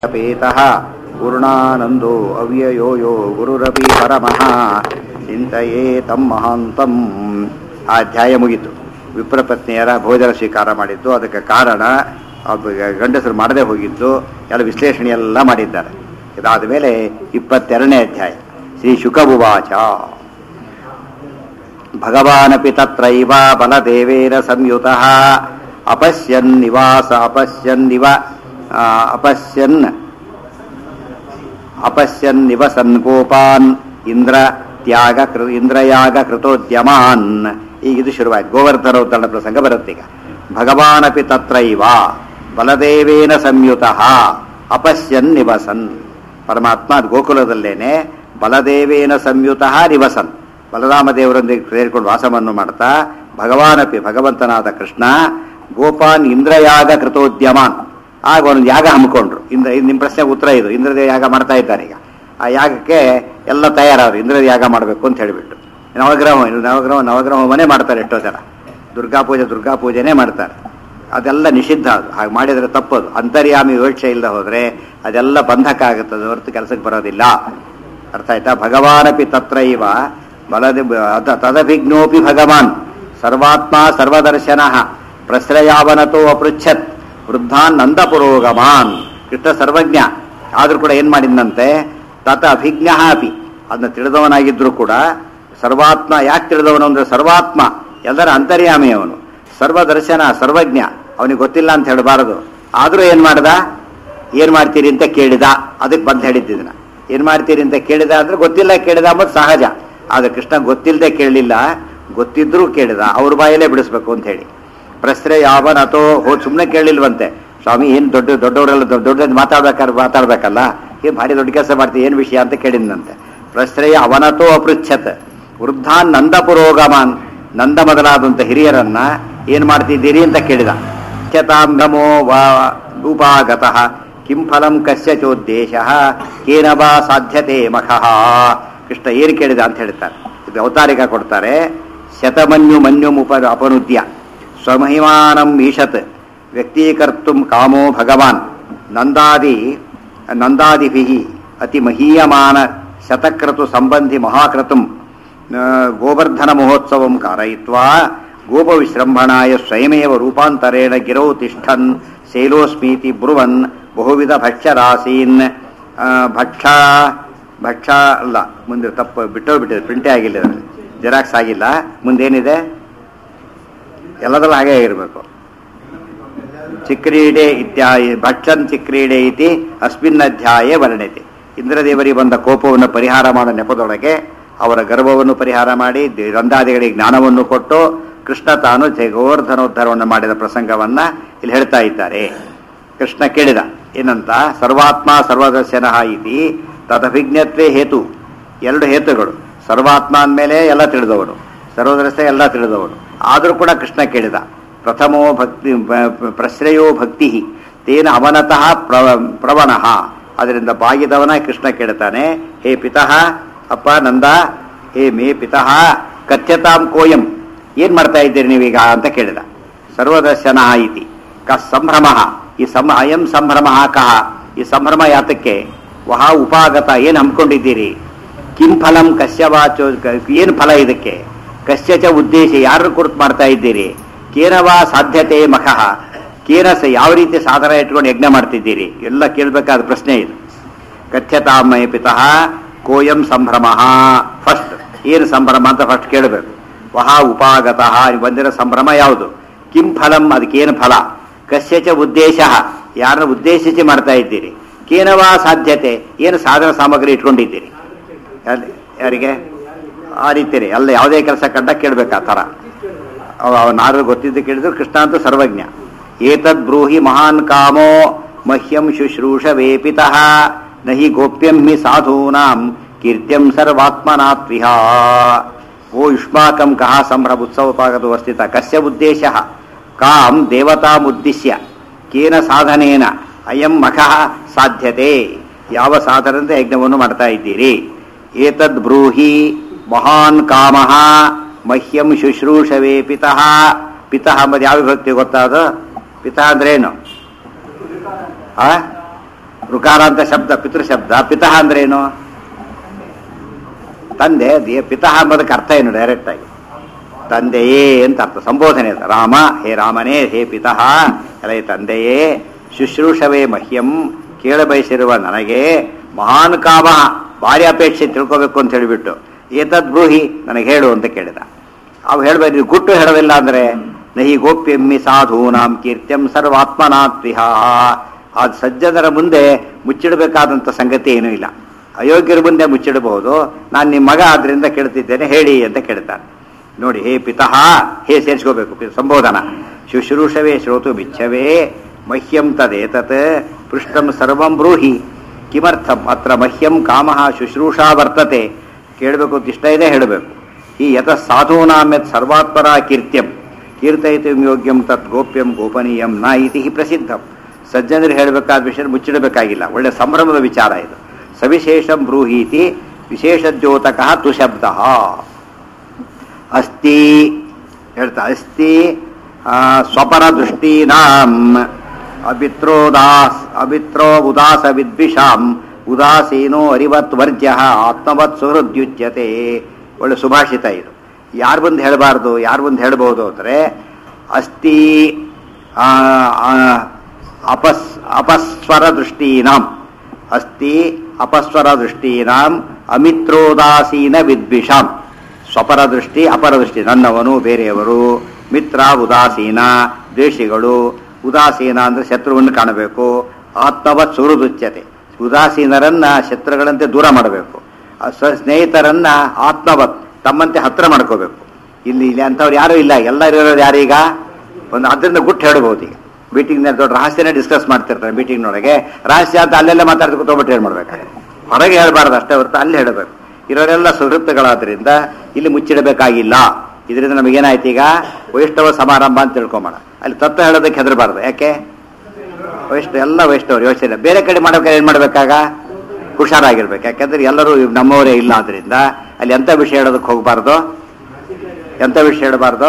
ಪೇತಃ ಪೂರ್ಣಾನಂದೋ ಅವ್ಯಯೋ ಯೋ ಗುರುರಪಿ ಪರಮಃ ಚಿಂತೆಯೇ ತಮ್ಮ ಮಹಾಂತಂ ಆ ಅಧ್ಯಾಯ ಮುಗೀತು ವಿಪ್ರಪತ್ನಿಯರ ಭೋಜನ ಸ್ವೀಕಾರ ಮಾಡಿದ್ದು ಅದಕ್ಕೆ ಕಾರಣ ಅದು ಗಂಡಸರು ಮಾಡದೆ ಹೋಗಿದ್ದು ಎಲ್ಲ ವಿಶ್ಲೇಷಣೆ ಎಲ್ಲ ಮಾಡಿದ್ದಾರೆ ಇದಾದ ಮೇಲೆ ಇಪ್ಪತ್ತೆರಡನೇ ಅಧ್ಯಾಯ ಶ್ರೀ ಶುಕಭುವಾಚ ಭಗವಾನಪಿ ತತ್ರೈವ ಬಲದೇವೇನ ಸಂಯುತಃ ಅಪಶ್ಯನ್ ನಿವಾಸ ಅಪಶ್ಯನ್ನಿವ ಆ, ಅಪಶ್ಯನ್ ಅಪಶ್ಯನ್ ನಿವಸನ್ ಗೋಪಾನ್ ಇಂದ್ರ ತ್ಯಾಗ ಕೃ ಇಂದ್ರಯಾಗ ಕೃತೋದ್ಯಮಾನ್ ಈಗ ಇದು ಶುರುವಾಯ್ತು ಗೋವರ್ಧನೋದ್ಧರಣ ಪ್ರಸಂಗ ಬರುತ್ತೆ ಈಗ ಭಗವಾನಪಿ ತತ್ರೈವ ಬಲದೇವೇನ ಸಂಯುತಃ ಅಪಶ್ಯನ್ ನಿವಸನ್ ಪರಮಾತ್ಮ ಅದು ಗೋಕುಲದಲ್ಲೇನೆ ಬಲದೇವೇನ ಸಂಯುತಃ ನಿವಸನ್ ಬಲರಾಮ ದೇವರೊಂದಿಗೆ ಸೇರಿಕೊಂಡು ವಾಸವನ್ನು ಮಾಡ್ತಾ ಭಗವಾನಪಿ ಭಗವಂತನಾದ ಕೃಷ್ಣ ಗೋಪಾನ್ ಇಂದ್ರಯಾಗ ಕೃತೋದ್ಯಮಾನ್ ಆಗ ಒಂದು ಯಾಗ ಹಮ್ಮಿಕೊಂಡ್ರು ಇಂದ್ರ ಇದು ನಿಮ್ಮ ಪ್ರಶ್ನೆಗೆ ಉತ್ತರ ಇದು ಇಂದ್ರದೇವ ಯಾಗ ಮಾಡ್ತಾ ಇದ್ದಾರೆ ಈಗ ಆ ಯಾಗಕ್ಕೆ ಎಲ್ಲ ತಯಾರಾದ್ರು ಇಂದ್ರ ಯಾಗ ಮಾಡಬೇಕು ಅಂತ ಹೇಳಿಬಿಟ್ಟು ನವಗ್ರಹ ನವಗ್ರಹ ನವಗ್ರಹ ಮನೆ ಮಾಡ್ತಾರೆ ಎಷ್ಟೋ ಜನ ದುರ್ಗಾ ಪೂಜೆ ದುರ್ಗಾ ಪೂಜೆನೇ ಮಾಡ್ತಾರೆ ಅದೆಲ್ಲ ನಿಷಿದ್ಧ ಅದು ಹಾಗೆ ಮಾಡಿದರೆ ತಪ್ಪದು ಅಂತರ್ಯಾಮಿ ವಿವಕ್ಷೆ ಇಲ್ಲದೆ ಹೋದರೆ ಅದೆಲ್ಲ ಬಂಧಕ ಆಗುತ್ತದೆ ಹೊರತು ಕೆಲಸಕ್ಕೆ ಬರೋದಿಲ್ಲ ಅರ್ಥ ಆಯ್ತಾ ಭಗವಾನಪಿ ತತ್ರೈವ ಬಲದಿ ಅದ ತದಭಿಜ್ಞೋಪಿ ಭಗವಾನ್ ಸರ್ವಾತ್ಮ ಸರ್ವದರ್ಶನ ಪ್ರಶ್ರಯಾವನತೋ ಅಪೃಚ್ಛತ್ ವೃದ್ಧಾನ್ ನಂದಪುರೋಗಮಾನ್ ಕೃಷ್ಣ ಸರ್ವಜ್ಞ ಆದ್ರೂ ಕೂಡ ಏನ್ ಮಾಡಿದಂತೆ ತತ ಅಭಿಜ್ಞ ಅಪಿ ಅದನ್ನ ತಿಳಿದವನಾಗಿದ್ರು ಕೂಡ ಸರ್ವಾತ್ಮ ಯಾಕೆ ತಿಳಿದವನು ಅಂದ್ರೆ ಸರ್ವಾತ್ಮ ಎಲ್ಲರ ಅಂತರ್ಯಾಮಿ ಅವನು ಸರ್ವದರ್ಶನ ಸರ್ವಜ್ಞ ಅವನಿಗೆ ಗೊತ್ತಿಲ್ಲ ಅಂತ ಹೇಳಬಾರದು ಆದ್ರೂ ಏನ್ ಮಾಡ್ದ ಏನ್ ಮಾಡ್ತೀರಿ ಅಂತ ಕೇಳಿದ ಅದಕ್ಕೆ ಬಂದು ಹೇಳಿದ್ದಿದ್ದನ್ನ ಏನ್ ಮಾಡ್ತೀರಿ ಅಂತ ಕೇಳಿದ ಅಂದ್ರೆ ಗೊತ್ತಿಲ್ಲ ಕೇಳಿದ ಅಂಬುದು ಸಹಜ ಆದ್ರೆ ಕೃಷ್ಣ ಗೊತ್ತಿಲ್ಲದೆ ಕೇಳಲಿಲ್ಲ ಗೊತ್ತಿದ್ರೂ ಕೇಳಿದ ಅವ್ರ ಬಾಯಲ್ಲೇ ಬಿಡಿಸ್ಬೇಕು ಅಂತ ಹೇಳಿ ಪ್ರಶ್ನೆ ಯಾವನ್ ಅಥೋ ಹೋ ಸುಮ್ಮನೆ ಕೇಳಿಲ್ವಂತೆ ಸ್ವಾಮಿ ಏನ್ ದೊಡ್ಡ ದೊಡ್ಡವರೆಲ್ಲ ದೊಡ್ಡ ದೊಡ್ಡ ಮಾತಾಡ್ಬೇಕಾದ್ರೆ ಮಾತಾಡ್ಬೇಕಲ್ಲ ಏನ್ ಭಾರಿ ದೊಡ್ಡ ಕೆಲಸ ಮಾಡ್ತೀವಿ ಏನ್ ವಿಷಯ ಅಂತ ಕೇಳಿದ್ನಂತೆ ಪ್ರಶ್ರಯ ಅವನತೋ ಅಪೃಚ್ಛತ್ ವೃದ್ಧಾನ್ ನಂದ ಪುರೋಗಮಾನ್ ನಂದ ಮೊದಲಾದಂತ ಹಿರಿಯರನ್ನ ಏನ್ ಮಾಡ್ತಿದ್ದೀರಿ ಅಂತ ಕೇಳಿದ ಚತಾಂ ನಮೋ ವಾ ಉಪಾಗತಃ ಕಿಂ ಫಲಂ ಕಸ್ಯ ಚೋದ್ದೇಶ ಕೇನ ವಾ ಸಾಧ್ಯತೆ ಮಖಃ ಕೃಷ್ಣ ಏನು ಕೇಳಿದ ಅಂತ ಹೇಳ್ತಾರೆ ಇದು ಅವತಾರಿಕ ಕೊಡ್ತಾರೆ ಶತಮನ್ಯು ಮನ್ಯುಂ ಉಪ ಅಪನುದ್ಯ ಸ್ವಮಹಿಮಾನಂ ಈಶತ್ ವ್ಯಕ್ತೀಕರ್ತು ಕಾಮೋ ಭಗವಾನ್ ನಂದಾದಿ ನಂದಾದಿಭಿ ಅತಿ ಮಹೀಯಮಾನ ಶತಕ್ರತು ಸಂಬಂಧಿ ಮಹಾಕ್ರತುಂ ಆ, ಗೋವರ್ಧನ ಮಹೋತ್ಸವಂ ಕಾರಯಿತ್ವಾ ಗೋಪವಿಶ್ರಂಭಣಾಯ ಸ್ವಯಮೇವ ರೂಪಾಂತರೇಣ ಗಿರೌ ತಿಷ್ಠನ್ ಶೈಲೋಸ್ಮೀತಿ ಬ್ರುವನ್ ಬಹುವಿಧ ಭಕ್ಷ್ಯರಾಸೀನ್ ಆ, ಭಕ್ಷ ಭಕ್ಷ ಅಲ್ಲ ಮುಂದೆ ತಪ್ಪು ಬಿಟ್ಟೋ ಬಿಟ್ಟಿದೆ ಪ್ರಿಂಟೇ ಆಗಿಲ್ಲ ಇದರಲ್ಲಿ ಜೆರಾಕ್ಸ್ ಆಗಿಲ್ಲ ಮುಂದೇನಿದೆ ಎಲ್ಲದರಲ್ಲೂ ಹಾಗೆ ಇರಬೇಕು ಚಿಕ್ರೀಡೆ ಇತ್ಯಾದಿ ಭಕ್ಷನ್ ಚಿಕ್ರೀಡೆ ಇತಿ ಅಸ್ಮಿನ್ ಅಧ್ಯಾಯ ವರ್ಣತೆ ಇಂದ್ರದೇವರಿಗೆ ಬಂದ ಕೋಪವನ್ನು ಪರಿಹಾರ ಮಾಡೋ ನೆಪದೊಳಗೆ ಅವರ ಗರ್ವವನ್ನು ಪರಿಹಾರ ಮಾಡಿ ದೇ- ರಂಧಾದಿಗಳಿಗೆ ಜ್ಞಾನವನ್ನು ಕೊಟ್ಟು ಕೃಷ್ಣ ತಾನು ಜೆ- ಗೋವರ್ಧನೋದ್ಧಾರವನ್ನು ಮಾಡಿದ ಪ್ರಸಂಗವನ್ನ ಇಲ್ಲಿ ಹೇಳ್ತಾ ಇದ್ದಾರೆ ಕೃಷ್ಣ ಕೇಳಿದ ಏನಂತ ಸರ್ವಾತ್ಮ ಸರ್ವದರ್ಶನ ಇತಿ ತದಭಿಜ್ಞತ್ವೇ ಹೇತು ಎರಡು ಹೇತುಗಳು ಸರ್ವಾತ್ಮ ಅಂದಮೇಲೆ ಎಲ್ಲ ತಿಳಿದವನು ಸರ್ವದರ್ಶ ಎಲ್ಲ ತಿಳಿದವನು ಆದರೂ ಕೂಡ ಕೃಷ್ಣ ಕೇಳಿದ ಪ್ರಥಮೋ ಭಕ್ತಿ ಪ- ಪ್ರಶ್ರಯೋ ಭಕ್ತಿ ತೇನ ಅವನತಃ ಪ್ರವ ಪ್ರವಣಃ ಅದರಿಂದ ಬಾಗಿದವನ ಕೃಷ್ಣ ಕೇಳ್ತಾನೆ ಹೇ ಪಿತಃ ಅಪ್ಪ ನಂದ ಹೇ ಮೇ ಪಿತಃ ಕಥ್ಯತಾಂ ಕೋಯಂ ಏನ್ ಮಾಡ್ತಾ ಇದ್ದೀರಿ ನೀವೀಗ ಅಂತ ಕೇಳಿದ ಸರ್ವದರ್ಶನ ಇತಿ ಕ ಸಂಭ್ರಮ ಈ ಸಂ ಅಯಂ ಸಂಭ್ರಮ ಕಹ ಈ ಸಂಭ್ರಮ ಯಾತಕ್ಕೆ ವಹ ಉಪಾಗತ ಏನ್ ಹಮ್ಮಿಕೊಂಡಿದ್ದೀರಿ ಕಿಂ ಫಲಂ ಕಶ್ಯವಾಚೋ ಏನು ಫಲ ಇದಕ್ಕೆ ಕಶ್ಯಚ ಉದ್ದೇಶ ಯಾರ ಕುರಿತು ಮಾಡ್ತಾ ಇದ್ದೀರಿ ಕೇನವಾ ಸಾಧ್ಯತೆ ಮಖಃ ಕೇನ ಸ ಯಾವ ರೀತಿ ಸಾಧನ ಇಟ್ಕೊಂಡು ಯಜ್ಞ ಮಾಡ್ತಿದ್ದೀರಿ ಎಲ್ಲ ಕೇಳಬೇಕಾದ ಪ್ರಶ್ನೆ ಇದು ಕಥ್ಯತಾಮಯ ಪಿತಃ ಕೋಯಂ ಸಂಭ್ರಮ ಫಸ್ಟ್ ಏನು ಸಂಭ್ರಮ ಅಂತ ಫಸ್ಟ್ ಕೇಳಬೇಕು ವಹ ಉಪಾಗತಃ ಬಂದಿರೋ ಸಂಭ್ರಮ ಯಾವುದು ಕಿಂ ಫಲಂ ಅದಕ್ಕೇನು ಫಲ ಕಸ್ಯಚ ಉದ್ದೇಶ ಯಾರನ್ನ ಉದ್ದೇಶಿಸಿ ಮಾಡ್ತಾ ಇದ್ದೀರಿ ಕೇನವಾ ಸಾಧ್ಯತೆ ಏನು ಸಾಧನ ಸಾಮಗ್ರಿ ಇಟ್ಕೊಂಡಿದ್ದೀರಿ ಯಾರ್- ಯಾರಿಗೆ ಆ ರೀತಿರಿ ಅಲ್ಲ ಯಾವುದೇ ಕೆಲಸ ಕಂಡ ಕೇಳಬೇಕು ಆ ಥರ ನಾರು ಗೊತ್ತಿದ್ದು ಕೇಳಿದ್ರು ಕೃಷ್ಣ ಅಂತೂ ಸರ್ವಜ್ಞ ಏತದ್ ಬ್ರೂಹಿ ಮಹಾನ್ ಕಾಮೋ ಮಹ್ಯಂ ಶುಶ್ರೂಷ ವೇಪಿತಃ ನಹಿ ಗೋಪ್ಯಂ ಹಿ ಸಾಧೂನಾಂ ಕೀರ್ತ್ಯಂ ಸರ್ವಾತ್ಮನಾತ್ವಿಹ ಓ ಯುಷ್ಮಾಕಂ ಕಹ ಸಂಭ್ರಮ ಉತ್ಸವಪಾಗದು ವರ್ತಿತ ಕಸ್ಯ ಉದ್ದೇಶ ಕಾಂ ದೇವತಾಮುದ್ದೇಶ್ಯ ಕೇನ ಸಾಧನೇನ ಅಯಂ ಮಖಃ ಸಾಧ್ಯತೆ ಯಾವ ಸಾಧನದಿಂದ ಯಜ್ಞವನ್ನು ಮಾಡ್ತಾ ಇದ್ದೀರಿ ಏತದ್ ಬ್ರೂಹಿ ಮಹಾನ್ ಕಾಮಃ ಮಹ್ಯಂ ಶುಶ್ರೂಷವೇ ಪಿತಃ ಪಿತಃ ಅಂಬದು ಯಾವ ವಿಭಕ್ತಿ ಗೊತ್ತಾದ ಪಿತಃ ಅಂದ್ರೇನು ಆ ಋಕಾರ ಅಂತ ಶಬ್ದ ಪಿತೃ ಶಬ್ದ ಪಿತಃ ಅಂದ್ರೆ ಏನು ತಂದೆ ದೇ- ಪಿತಃ ಎಂಬುದಕ್ಕೆ ಅರ್ಥ ಏನು ಡೈರೆಕ್ಟ್ ಆಗಿ ತಂದೆಯೇ ಅಂತ ಅರ್ಥ ಸಂಬೋಧನೆ ಅದು ರಾಮ ಹೇ ರಾಮನೇ ಹೇ ಪಿತಃ ಎಲೈ ತಂದೆಯೇ ಶುಶ್ರೂಷವೇ ಮಹ್ಯಂ ಕೇಳಬಯಸಿರುವ ನನಗೆ ಮಹಾನ್ ಕಾಮ ಭಾರಿ ಅಪೇಕ್ಷೆ ತಿಳ್ಕೋಬೇಕು ಅಂತ ಹೇಳಿಬಿಟ್ಟು ಏತದ್ ಬ್ರೂಹಿ ನನಗೆ ಹೇಳು ಅಂತ ಕೇಳಿದ ಅವು ಹೇಳ್ಬೇಕು ಗುಟ್ಟು ಹೇಳೋದಿಲ್ಲ ಅಂದ್ರೆ ನಹಿ ಗೋಪ್ಯಮ್ಮಿ ಸಾಧೂನಾಂ ಕೀರ್ತ್ಯಂ ಸರ್ವಾತ್ಮನಾತ್ವಿಹ ಆ ಸಜ್ಜನರ ಮುಂದೆ ಮುಚ್ಚಿಡಬೇಕಾದಂಥ ಸಂಗತಿ ಏನೂ ಇಲ್ಲ ಅಯೋಗ್ಯರ ಮುಂದೆ ಮುಚ್ಚಿಡಬಹುದು ನಾನು ನಿಮ್ಮ ಮಗ ಆದ್ರಿಂದ ಕೇಳ್ತಿದ್ದೇನೆ ಹೇಳಿ ಅಂತ ಕೇಳ್ತಾನೆ ನೋಡಿ ಹೇ ಪಿತಃ ಹೇ ಸೇರಿಸ್ಕೋಬೇಕು ಪಿ- ಸಂಬೋಧನ ಶುಶ್ರೂಷವೇ ಶ್ರೋತು ಬಿಚ್ಛವೇ ಮಹ್ಯಂ ತದೇತತ್ ಪೃಷ್ಟಂ ಸರ್ವಂ ಬ್ರೂಹಿ ಕಿಮರ್ಥಂ ಅತ್ರ ಮಹ್ಯಂ ಕಾಮಃ ಶುಶ್ರೂಷಾ ವರ್ತತೆ ಕೇಳಬೇಕು ಅಂತ ಇಷ್ಟ ಇದೆ ಹೇಳಬೇಕು ಈ ಯತ ಸಾಧೂನಾಂ ಯತ್ ಸರ್ವಾತ್ಮರ ಕೀರ್ತ್ಯಂ ಕೀರ್ತಯಿತು ಯೋಗ್ಯಂ ತತ್ ಗೋಪ್ಯಂ ಗೋಪನೀಯಂ ನ ಇತಿ ಹಿ ಪ್ರಸಿದ್ಧಂ ಸಜ್ಜನರು ಹೇಳಬೇಕಾದ ವಿಷಯ ಮುಚ್ಚಿಡಬೇಕಾಗಿಲ್ಲ ಒಳ್ಳೆ ಸಂಭ್ರಮದ ವಿಚಾರ ಇದು ಸವಿಶೇಷಂ ಬ್ರೂಹೀತಿ ವಿಶೇಷ ದ್ಯೋತಕ ತು ಶಬ್ದ ಅಸ್ತಿ ಹೇಳ್ತಾ ಅಸ್ತಿ ಆ, ಸ್ವಪರ ದೃಷ್ಟೀನಾಂ ಅಭಿತ್ರೋದಾಸ್ ಅಭಿತ್ರೋ ಉದಾಸ ವಿದ್ವಿಷಾಂ ಉದಾಸೀನೋ ಅರಿವತ್ ವರ್ಜ್ಯ ಆತ್ಮವತ್ ಸುಹೃದ್ಯುಚ್ಯತೆ ಒಳ್ಳೆ ಸುಭಾಷಿತ ಇದು ಯಾರು ಬಂದು ಹೇಳಬಾರ್ದು ಯಾರು ಬಂದು ಹೇಳ್ಬೋದು ಅಂದರೆ ಅಸ್ತಿ ಆ, ಆ, ಅಪಸ್ ಅಪಸ್ವರ ದೃಷ್ಟೀನಾಂ ಅಸ್ತಿ ಅಪಸ್ವರ ದೃಷ್ಟೀನಾಂ ಅಮಿತ್ರೋದಾಸೀನ ವಿದ್ವಿಷಾಂ ಸ್ವಪರ ದೃಷ್ಟಿ ಅಪರ ದೃಷ್ಟಿ ನನ್ನವನು ಬೇರೆಯವರು ಮಿತ್ರ ಉದಾಸೀನ ದ್ವೇಷಿಗಳು ಉದಾಸೀನ ಅಂದ್ರೆ ಶತ್ರುವನ್ನು ಕಾಣಬೇಕು ಆತ್ಮವತ್ ಸುಹೃದುಚ್ಯತೆ ಉದಾಸೀನರನ್ನ ಶತ್ರುಗಳಂತೆ ದೂರ ಮಾಡಬೇಕು ಆ ಸ್ವ ಸ್ನೇಹಿತರನ್ನ ಆತ್ಮವತ್ ತಮ್ಮಂತೆ ಹತ್ರ ಮಾಡ್ಕೋಬೇಕು ಇಲ್ಲಿ ಇಲ್ಲಿ ಅಂಥವ್ರು ಯಾರೂ ಇಲ್ಲ ಎಲ್ಲರೂ ಇರೋರು ಯಾರೀಗ ಒಂದು ಅದರಿಂದ ಗುಟ್ಟು ಹೇಳ್ಬೋದು ಈಗ ಮೀಟಿಂಗ್ ದೊಡ್ಡ ರಹಸ್ಯನೇ ಡಿಸ್ಕಸ್ ಮಾಡ್ತಿರ್ತಾರೆ ಮೀಟಿಂಗ್ನೊಳಗೆ ರಹಸ್ಯ ಅಂತ ಅಲ್ಲೆಲ್ಲ ಮಾತಾಡ್ಕೊಂಡು ತೊಗೊಬಿಟ್ಟು ಏನು ಮಾಡ್ಬೇಕು ಹೊರಗೆ ಹೇಳ್ಬಾರ್ದು ಅಷ್ಟೇ ಹೊರತು ಅಲ್ಲಿ ಹೇಳಬೇಕು ಇರೋರೆಲ್ಲ ಸುಹೃತ್ತುಗಳಾದ್ರಿಂದ ಇಲ್ಲಿ ಮುಚ್ಚಿಡಬೇಕಾಗಿಲ್ಲ ಇದರಿಂದ ನಮಗೇನಾಯ್ತು ಈಗ ವೈಷ್ಣವ ಸಮಾರಂಭ ಅಂತ ತಿಳ್ಕೊಂಬೋಣ ಅಲ್ಲಿ ತತ್ವ ಹೇಳೋದಕ್ಕೆ ಹೆದರಬಾರ್ದು ಯಾಕೆ ವೈಷ್ಣವ ಎಲ್ಲ ವೈಷ್ಣವರು ಯೋಚನೆ ಇಲ್ಲ. ಬೇರೆ ಕಡೆ ಮಾಡ್ಬೇಕಾದ್ರೆ ಏನು ಮಾಡ್ಬೇಕಾಗ ಹುಷಾರಾಗಿರ್ಬೇಕು ಯಾಕಂದ್ರೆ ಎಲ್ಲರೂ ನಮ್ಮವರೇ ಇಲ್ಲ ಆದ್ರಿಂದ ಅಲ್ಲಿ ಎಂಥ ವಿಷಯ ಹೇಳೋದಕ್ಕೆ ಹೋಗಬಾರ್ದು ಎಂಥ ವಿಷಯ ಹೇಳಬಾರ್ದು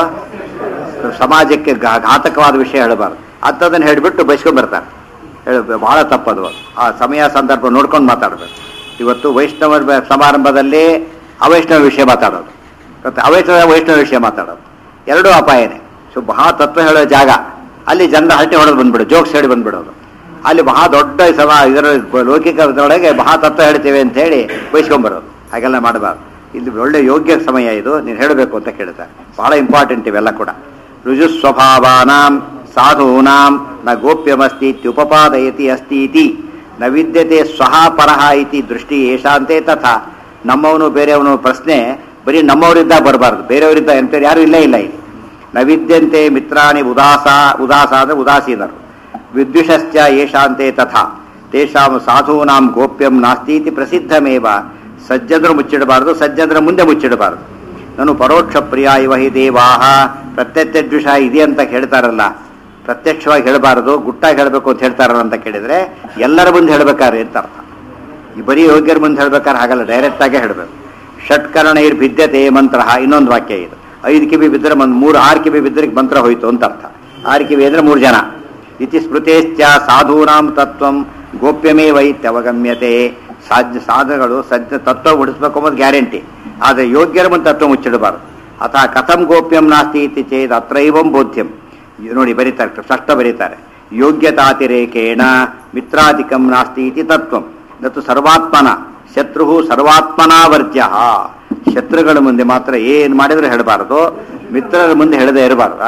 ಸಮಾಜಕ್ಕೆ ಘಾ- ಘಾತಕವಾದ ವಿಷಯ ಹೇಳಬಾರ್ದು ಅಂಥದ್ದನ್ನು ಹೇಳಿಬಿಟ್ಟು ಬೈಸ್ಕೊಂಡ್ ಬರ್ತಾರೆ ಹೇಳ ಬಹಳ ತಪ್ಪದು ಅದು. ಆ ಸಮಯ ಸಂದರ್ಭ ನೋಡ್ಕೊಂಡು ಮಾತಾಡಬೇಕು ಇವತ್ತು ವೈಷ್ಣವ ಬ- ಸಮಾರಂಭದಲ್ಲಿ ಅವೈಷ್ಣವ ವಿಷಯ ಮಾತಾಡೋದು ಮತ್ತೆ ಅವೈಷ್ಣವ ವೈಷ್ಣವ ವಿಷಯ ಮಾತಾಡೋದು ಎರಡೂ ಅಪಾಯನೇ ಸೊ ಬಹಳ ತತ್ವ ಹೇಳೋ ಜಾಗ ಅಲ್ಲಿ ಜನರ ಹರಟೆ ಹೊಡೆದು ಬಂದ್ಬಿಡು ಜೋಕ್ಸ್ ಹೇಳಿ ಬಂದ್ಬಿಡೋದು ಅಲ್ಲಿ ಬಹಳ ದೊಡ್ಡ ಸಭಾ ಇದರ ಲೌಕಿಕದೊಳಗೆ ಬಹಳ ತತ್ವ ಹೇಳ್ತೇವೆ ಅಂತ ಹೇಳಿ ಬೈಸ್ಕೊಂಬರೋದು ಹಾಗೆಲ್ಲ ಮಾಡಬಾರ್ದು ಇಲ್ಲಿ ಒಳ್ಳೆ ಯೋಗ್ಯ ಸಮಯ ಇದು ನೀನು ಹೇಳಬೇಕು ಅಂತ ಕೇಳ್ತಾರೆ ಬಹಳ ಇಂಪಾರ್ಟೆಂಟ್ ಇವೆಲ್ಲ ಕೂಡ ರುಜು ಸ್ವಭಾವಾನಾಂ ಸಾಧೂನಾಂ ನ ಗೋಪ್ಯಮಸ್ತಿ ಇತ್ಯುಪಪಾದಯತಿ ಅಸ್ತಿ ಇತಿ ನ ವಿದ್ಯತೆ ಸ್ವಹ ಪರಹ ಇತಿ ದೃಷ್ಟಿ ಏಷಾಂತೆ ತಥಾ ನಮ್ಮವನು ಬೇರೆಯವನು ಪ್ರಶ್ನೆ ಬರೀ ನಮ್ಮವರಿದ್ದ ಬರಬಾರ್ದು ಬೇರೆಯವರಿದ್ದ ಎಂತ ಯಾರು ಇಲ್ಲೇ ಇಲ್ಲ ಇಲ್ಲಿ ನ ವಿದ್ಯಂತೆ ಮಿತ್ರಾಣಿ ಉದಾಸ ಉದಾಸ ಅಂದ್ರೆ ಉದಾಸೀನರು ವಿದ್ವಿಷಶ್ಚ ಏಷಾಂತೆ ತಥಾ ತೇಷಾಂ ಸಾಧೂನಾಂ ಗೋಪ್ಯಂ ನಾಸ್ತಿ ಇತಿ ಪ್ರಸಿದ್ಧಮೇವ ಸಜ್ಜನರು ಮುಚ್ಚಿಡಬಾರದು ಸಜ್ಜನರ ಮುಂದೆ ಮುಚ್ಚಿಡಬಾರದು ನಾನು ಪರೋಕ್ಷ ಪ್ರಿಯ ಇವ ಹಿ ದೇವಾಹ ಪ್ರತ್ಯಕ್ಷ ಇದೆ ಅಂತ ಹೇಳ್ತಾರಲ್ಲ ಪ್ರತ್ಯಕ್ಷವಾಗಿ ಹೇಳಬಾರದು ಗುಟ್ಟಾಗಿ ಹೇಳಬೇಕು ಅಂತ ಹೇಳ್ತಾರಲ್ಲ ಅಂತ ಕೇಳಿದ್ರೆ ಎಲ್ಲರ ಮುಂದೆ ಹೇಳ್ಬೇಕಾರೆ ಅಂತ ಅರ್ಥ ಈ ಬರೀ ಯೋಗ್ಯರ ಮುಂದೆ ಹೇಳ್ಬೇಕಾದ್ರೆ ಹಾಗಲ್ಲ ಡೈರೆಕ್ಟ್ ಆಗೇ ಹೇಳಬೇಕು ಷಟ್ಕರಣೈರ್ ಭಿದ್ಯತೆ ಮಂತ್ರ ಇನ್ನೊಂದು ವಾಕ್ಯ ಇದು ಐದು ಕಿವಿ ಬಿದ್ದರೆ ಒಂದು ಮೂರು ಆರು ಕಿವಿ ಬಿದ್ದರೆ ಮಂತ್ರ ಹೋಯ್ತು ಅಂತ ಅರ್ಥ ಆರು ಕಿವಿ ಅಂದ್ರೆ ಮೂರು ಜನ ಇತಿ ಸ್ಮೃತೇಶ್ಚ ಸಾಧೂನಾಂ ತತ್ವಂ ಗೋಪ್ಯಮೇ ವೈತ್ಯವಗಮ್ಯತೆ ಸಾಧ್ಯ ಸಾಧಗಳು ಸಜ್ಜ ತತ್ವ ಉಡಿಸ್ಬೇಕು ಅನ್ನೋದು ಗ್ಯಾರಂಟಿ ಆದರೆ ಯೋಗ್ಯರ ಮುಂದೆ ತತ್ವ ಮುಚ್ಚಿಡಬಾರದು ಅಥ ಕಥಂ ಗೋಪ್ಯಂ ನಾಸ್ತಿ ಇತಿ ಚೇದ್ ಅತ್ರೈವಂ ಬೋಧ್ಯಂ ಇದು ನೋಡಿ ಬರೀತಾರೆ ಸ್ಪಷ್ಟ ಬರೀತಾರೆ ಯೋಗ್ಯತಾತಿರೇಕೇಣ ಮಿತ್ರಾಧಿಕಂ ನಾಸ್ತಿ ಇತಿ ತತ್ವಂ ಮತ್ತು ಸರ್ವಾತ್ಮನ ಶತ್ರು ಸರ್ವಾತ್ಮನಾವರ್ಜ್ಯ ಶತ್ರುಗಳ ಮುಂದೆ ಮಾತ್ರ ಏನು ಮಾಡಿದ್ರು ಹೇಳಬಾರದು ಮಿತ್ರರ ಮುಂದೆ ಹೇಳದೆ ಇರಬಾರ್ದ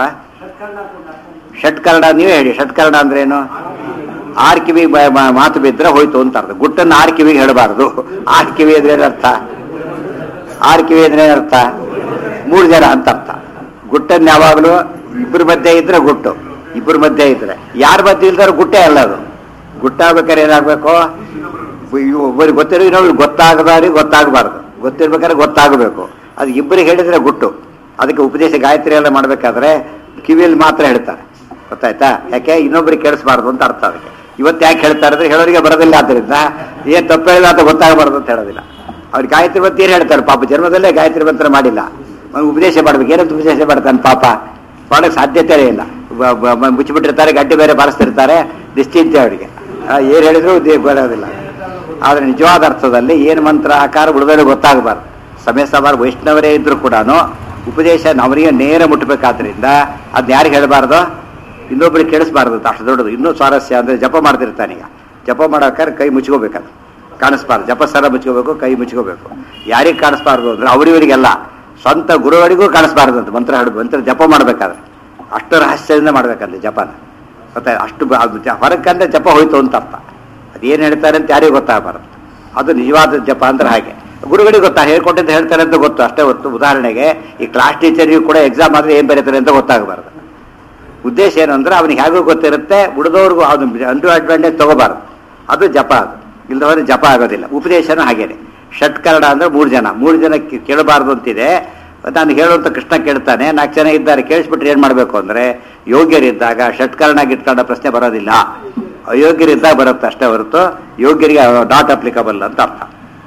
ಷಟ್ಕರ್ಣ ನೀವೇ ಹೇಳಿ ಷಟ್ಕರ್ಣ ಅಂದ್ರೆ ಏನು ಆರ್ ಕಿವಿ ಬ- ಮ- ಮಾತು ಬಿದ್ದರೆ ಹೋಯ್ತು ಅಂತ ಅರ್ಥ ಗುಟ್ಟನ್ನು ಆರ್ ಕಿವಿಗೆ ಹೇಳಬಾರದು ಆರ್ ಕಿವಿ ಅಂದ್ರೆ ಏನರ್ಥ ಆರ್ ಕಿವಿ ಅಂದ್ರೆ ಏನರ್ಥ ಮೂರು ಜನ ಅಂತ ಅರ್ಥ ಗುಟ್ಟನ್ನು ಯಾವಾಗಲೂ ಇಬ್ಬರ ಮಧ್ಯೆ ಇದ್ರೆ ಗುಟ್ಟು ಇಬ್ಬರ ಮಧ್ಯೆ ಇದ್ರೆ ಯಾರ ಮಧ್ಯೆ ಇಲ್ದಾರ ಗುಟ್ಟೆ ಅಲ್ಲ ಅದು ಗುಟ್ಟಾಗ್ಬೇಕಾದ್ರೆ ಏನಾಗಬೇಕು ಒಬ್ಬರಿಗೆ ಗೊತ್ತಿರೋ ಇನ್ನೊಬ್ರಿಗೆ ಗೊತ್ತಾಗದವ್ರಿಗೆ ಗೊತ್ತಾಗಬಾರ್ದು ಗೊತ್ತಿರ್ಬೇಕಾದ್ರೆ ಗೊತ್ತಾಗಬೇಕು ಅದು ಇಬ್ಬರಿಗೆ ಹೇಳಿದ್ರೆ ಗುಟ್ಟು ಅದಕ್ಕೆ ಉಪದೇಶ ಗಾಯತ್ರಿ ಎಲ್ಲ ಮಾಡಬೇಕಾದ್ರೆ ಕಿವಿಯಲ್ಲಿ ಮಾತ್ರ ಹೇಳ್ತಾರೆ ಗೊತ್ತಾಯ್ತಾ ಯಾಕೆ ಇನ್ನೊಬ್ರಿಗೆ ಕೇಳಿಸ್ಬಾರ್ದು ಅಂತ ಅರ್ಥ ಅದಕ್ಕೆ ಇವತ್ತು ಯಾಕೆ ಹೇಳ್ತಾರೆ ಅಂದ್ರೆ ಹೇಳೋರಿಗೆ ಬರೋದಿಲ್ಲ ಆದ್ದರಿಂದ ಏನ್ ತಪ್ಪು ಹೇಳಿಲ್ಲ ಅಂತ ಗೊತ್ತಾಗಬಾರ್ದು ಅಂತ ಹೇಳೋದಿಲ್ಲ ಅವ್ರಿಗೆ ಗಾಯತ್ರಿ ಮಂತ್ರ ಏನು ಹೇಳ್ತಾರೆ ಪಾಪ ಜನ್ಮದಲ್ಲೇ ಗಾಯತ್ರಿ ಮಂತ್ರ ಮಾಡಿಲ್ಲ ಅವ್ನು ಉಪದೇಶ ಮಾಡ್ಬೇಕು ಏನಂತ ಉಪದೇಶ ಮಾಡ್ತಾನೆ ಪಾಪ ಮಾಡಕ್ಕೆ ಸಾಧ್ಯತೆಯೇ ಇಲ್ಲ ಬ- ಬ- ಬ- ಮುಚ್ಚಿಬಿಟ್ಟಿರ್ತಾರೆ ಗಡ್ಡೆ ಬೇರೆ ಬಾರಿಸ್ತಿರ್ತಾರೆ ನಿಶ್ಚಿಂತೆ ಅವರಿಗೆ ಏನು ಹೇಳಿದ್ರು ಉದ್ಯೋಗ ಬರೋದಿಲ್ಲ ಆದರೆ ನಿಜವಾದ ಅರ್ಥದಲ್ಲಿ ಏನು ಮಂತ್ರ ಆಕಾರ ಬಿಡೋದ್ರೆ ಗೊತ್ತಾಗಬಾರ್ದು ಸಮಯ ಸವಾರ ವೈಷ್ಣವರೇ ಇದ್ರು ಕೂಡ ಉಪದೇಶ ಅವರಿಗೆ ನೇರ ಮುಟ್ಟಬೇಕಾದ್ರಿಂದ ಅದನ್ನ ಯಾರಿಗೆ ಹೇಳಬಾರ್ದು ಇನ್ನೊಬ್ರಿಗೆ ಕೇಳಿಸ್ಬಾರ್ದು ಅಂತ ಅಷ್ಟು ದೊಡ್ಡದು ಇನ್ನೂ ಸ್ವಾರಸ್ಯ ಅಂದರೆ ಜಪ ಮಾಡ್ತಿರ್ತಾನೀಗ ಜಪ ಮಾಡೋಕ್ಕಾದ್ರೆ ಕೈ ಮುಚ್ಕೋಬೇಕದು ಕಾಣಿಸ್ಬಾರ್ದು ಜಪ ಸರ ಮುಚ್ಕೋಬೇಕು ಕೈ ಮುಚ್ಕೋಬೇಕು ಯಾರಿಗೆ ಕಾಣಿಸ್ಬಾರ್ದು ಅಂದ್ರೆ ಅವರಿವರಿಗೆಲ್ಲ ಸ್ವಂತ ಗುರುವರಿಗೂ ಕಾಣಿಸ್ಬಾರ್ದು ಅಂತ ಮಂತ್ರ ಹಾಡು ಮಂತ್ರ ಜಪ ಮಾಡಬೇಕಾದ್ರೆ ಅಷ್ಟು ರಹಸ್ಯದಿಂದ ಮಾಡ್ಬೇಕಂತೆ ಜಪನ ಮತ್ತೆ ಅಷ್ಟು ಬ- ಅದು ಜ- ಹೊರಕ್ಕಂದ್ರೆ ಜಪ ಹೋಯ್ತು ಅಂತ ಅರ್ಥ ಅದೇನು ಹೇಳ್ತಾರೆ ಅಂತ ಯಾರಿಗೂ ಗೊತ್ತಾಗಬಾರ್ದು ಅದು ನಿಜವಾದ ಜಪ ಅಂದ್ರೆ ಹಾಗೆ ಗುರುಗಳಿಗೆ ಗೊತ್ತಾ ಹೇಳ್ಕೊಟ್ಟಿದ್ದು ಹೇಳ್ತಾರೆ ಅಂತ ಗೊತ್ತು ಅಷ್ಟೇ ಹೊತ್ತು ಉದಾಹರಣೆಗೆ ಈ ಕ್ಲಾಸ್ ಟೀಚರ್ಗೂ ಕೂಡ ಎಕ್ಸಾಮ್ ಆದರೆ ಏನು ಬರೀತಾರೆ ಅಂತ ಗೊತ್ತಾಗಬಾರ್ದು ಉದ್ದೇಶ ಏನು ಅಂದ್ರೆ ಅವನಿಗೆ ಹೇಗೂ ಗೊತ್ತಿರುತ್ತೆ ಉಳಿದವ್ರಿಗೂ ಅದು ಅಂಡು ಅಡ್ವಾಂಟೇಜ್ ತಗೋಬಾರ್ದು ಅದು ಜಪ ಅದು ಇಲ್ಲದವರೆ ಜಪ ಆಗೋದಿಲ್ಲ ಉಪದೇಶನೂ ಹಾಗೇನೆ ಷಟ್ಕರಣ ಅಂದ್ರೆ ಮೂರು ಜನ ಮೂರು ಜನ ಕೇ- ಕೇಳಬಾರ್ದು ಅಂತಿದೆ ನಾನು ಹೇಳುವಂತ ಕೃಷ್ಣ ಕೇಳ್ತಾನೆ ನಾಲ್ಕು ಜನ ಇದ್ದಾರೆ ಕೇಳಿಸ್ಬಿಟ್ರೆ ಏನು ಮಾಡಬೇಕು ಅಂದ್ರೆ ಯೋಗ್ಯರಿದ್ದಾಗ ಷಟ್ಕರಣ ಗಿಟ್ಕರಣ ಪ್ರಶ್ನೆ ಬರೋದಿಲ್ಲ ಅಯೋಗ್ಯರಿದ್ದಾಗ ಬರುತ್ತೆ ಅಷ್ಟೇ ಹೊರತು ಯೋಗ್ಯರಿಗೆ ನಾಟ್ ಅಪ್ಲಿಕಬಲ್ ಅಂತ ಅರ್ಥ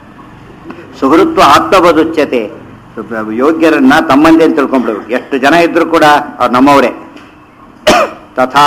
ಸುಹೃತ್ವ ಆತ್ಮಬದುಚ್ಯತೆ ಯೋಗ್ಯರನ್ನ ತಮ್ಮಂದೆ ಅಂತ ತಿಳ್ಕೊಂಡ್ಬಿಡ್ಬೇಕು ಎಷ್ಟು ಜನ ಇದ್ರು ಕೂಡ ಅವ್ರು ನಮ್ಮವರೇ ತಥಾ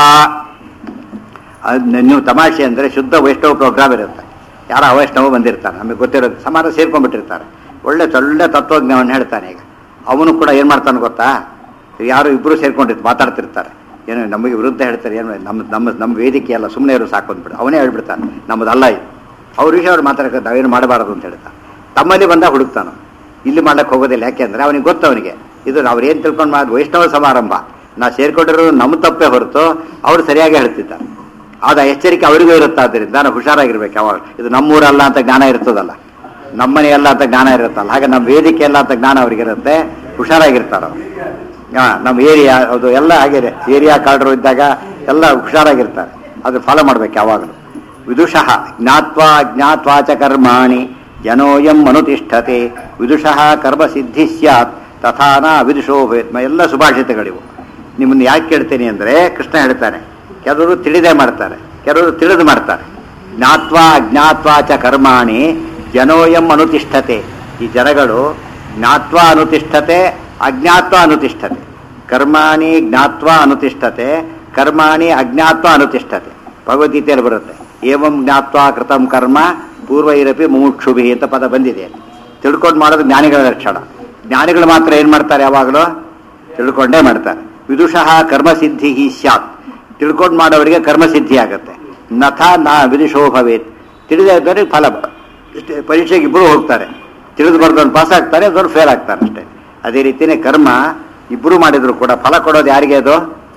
ಅದ್ ನೀವು ತಮಾಷೆ ಅಂದರೆ ಶುದ್ಧ ವೈಷ್ಣವ ಪ್ರೋಗ್ರಾಮ್ ಇರುತ್ತೆ ಯಾರೋ ಅವೈಷ್ಣವ ಬಂದಿರ್ತಾನೆ ನಮಗೆ ಗೊತ್ತಿರೋದು ಸಮಾನ ಸೇರ್ಕೊಂಡ್ಬಿಟ್ಟಿರ್ತಾರೆ ಒಳ್ಳೆ ಒಳ್ಳೆ ತತ್ವಜ್ಞಾನವನ್ನು ಹೇಳ್ತಾನೆ ಈಗ ಅವನು ಕೂಡ ಏನು ಮಾಡ್ತಾನೆ ಗೊತ್ತಾ ಯಾರು ಇಬ್ಬರು ಸೇರ್ಕೊಂಡಿರ್ತಾರೆ ಮಾತಾಡ್ತಿರ್ತಾರೆ ಏನು ನಮಗೆ ವಿರುದ್ಧ ಹೇಳ್ತಾರೆ ಏನು ನಮ್ಮ ನಮ್ಮ ನಮ್ಮ ವೇದಿಕೆ ಅಲ್ಲ ಸುಮ್ಮನೆ ಇರು ಸಾಕು ಅಂದ್ಬಿಟ್ಟು ಅವನೇ ಹೇಳ್ಬಿಡ್ತಾನೆ ನಮ್ಮದಲ್ಲ ಇದು ಅವ್ರ ವಿಷಯ ಅವ್ರು ಮಾತಾಡಕ್ಕೆ ನಾವೇನು ಮಾಡಬಾರದು ಅಂತ ಹೇಳ್ತಾನೆ ತಮ್ಮಲ್ಲಿ ಬಂದಾಗ ಹುಡುಕ್ತಾನು ಇಲ್ಲಿ ಮಾಡ್ಲಿಕ್ಕೆ ಹೋಗೋದಿಲ್ಲ ಯಾಕೆಂದ್ರೆ ಅವನಿಗೆ ಗೊತ್ತು ಅವನಿಗೆ ಇದು ಅವ್ರು ಏನು ತಿಳ್ಕೊಂಡು ಮಾಡಿ ವೈಷ್ಣವ ಸಮಾರಂಭ ನಾ ಸೇರ್ಕೊಂಡಿರೋದು ನಮ್ಮ ತಪ್ಪೇ ಹೊರತು ಅವ್ರು ಸರಿಯಾಗಿ ಹೇಳ್ತಿದ್ದಾರೆ ಆದ ಎಚ್ಚರಿಕೆ ಅವರಿಗೂ ಇರುತ್ತೆ ಆದ್ದರಿಂದ ನಾವು ಹುಷಾರಾಗಿರ್ಬೇಕು ಯಾವಾಗ ಇದು ನಮ್ಮೂರಲ್ಲ ಅಂತ ಜ್ಞಾನ ಇರ್ತದಲ್ಲ ನಮ್ಮನೆ ಅಲ್ಲ ಅಂತ ಜ್ಞಾನ ಇರುತ್ತಲ್ಲ ಹಾಗೆ ನಮ್ಮ ವೇದಿಕೆ ಅಲ್ಲ ಅಂತ ಜ್ಞಾನ ಅವ್ರಿಗಿರುತ್ತೆ ಹುಷಾರಾಗಿರ್ತಾರೆ ಅವ್ರು ಹಾ ನಮ್ಮ ಏರಿಯಾ ಅದು ಎಲ್ಲ ಹಾಗೆ ಏರಿಯಾ ಕಾರ್ಡರು ಇದ್ದಾಗ ಎಲ್ಲ ಹುಷಾರಾಗಿರ್ತಾರೆ ಅದು ಫಾಲೋ ಮಾಡ್ಬೇಕು ಯಾವಾಗಲೂ ವಿದುಷಃ ಜ್ಞಾತ್ವಾ ಜ್ಞಾತ್ವಾಚ ಕರ್ಮಾಣಿ ಜನೋಯಂ ಅನುತಿಷ್ಠತೆ ವಿದುಷಃ ಕರ್ಮ ಸಿದ್ಧಿ ಸ್ಯಾತ್ ತಥಾನ ವಿದುಷೋ ಭೇತ್ಮ ಎಲ್ಲ ಸುಭಾಷಿತಗಳಿವು ನಿಮ್ಮನ್ನು ಯಾಕೆ ಕೇಳ್ತೀನಿ ಅಂದರೆ ಕೃಷ್ಣ ಹೇಳ್ತಾನೆ ಕೆಲವರು ತಿಳಿದೇ ಮಾಡ್ತಾರೆ ಕೆಲವರು ತಿಳಿದು ಮಾಡ್ತಾರೆ ಜ್ಞಾತ್ವಾ ಅಜ್ಞಾತ್ವಾ ಚ ಕರ್ಮಾಣಿ ಜನೋಯಂ ಅನುತಿಷ್ಠತೆ ಈ ಜನಗಳು ಜ್ಞಾತ್ವಾ ಅನುತಿಷ್ಠತೆ ಅಜ್ಞಾತ್ವ ಅನುತಿಷ್ಠತೆ ಕರ್ಮಾಣಿ ಜ್ಞಾತ್ವ ಅನುತಿಷ್ಠತೆ ಕರ್ಮಾಣಿ ಅಜ್ಞಾತ್ವ ಅನುತಿಷ್ಠತೆ ಭಗವದ್ಗೀತೆಯಲ್ಲಿ ಬರುತ್ತೆ ಏವಂ ಜ್ಞಾತ್ವ ಕೃತಂ ಕರ್ಮ ಪೂರ್ವೈರಪಿ ಮುಮುಕ್ಷುಭಿ ಅಂತ ಪದ ಬಂದಿದೆ ತಿಳ್ಕೊಂಡು ಮಾಡೋದು ಜ್ಞಾನಿಗಳ ಲಕ್ಷಣ ಜ್ಞಾನಿಗಳು ಮಾತ್ರ ಏನು ಮಾಡ್ತಾರೆ ಯಾವಾಗಲೂ ತಿಳ್ಕೊಂಡೇ ಮಾಡ್ತಾರೆ ವಿದುಷಃ ಕರ್ಮಸಿದ್ಧಿ ಸ್ಯಾತ್ ತಿಳ್ಕೊಂಡು ಮಾಡೋರಿಗೆ ಕರ್ಮಸಿದ್ಧಿ ಆಗುತ್ತೆ ನಥ ನಾ ವಿದುಷೋ ಭವೇತ್ ತಿಳಿದೇ ಇದ್ದವರಿಗೆ ಫಲ ಬ- ಇಷ್ಟೇ ಪರೀಕ್ಷೆಗೆ ಇಬ್ಬರು ಹೋಗ್ತಾರೆ ತಿಳಿದು ಬರ್ದವ್ನು ಪಾಸ್ ಆಗ್ತಾರೆ ಅದನ್ನು ಫೇಲ್ ಆಗ್ತಾರೆ ಅಷ್ಟೇ ಅದೇ ರೀತಿಯೇ ಕರ್ಮ ಇಬ್ಬರು ಮಾಡಿದ್ರು ಕೂಡ ಫಲ ಕೊಡೋದು ಯಾರಿಗೆ ಅದು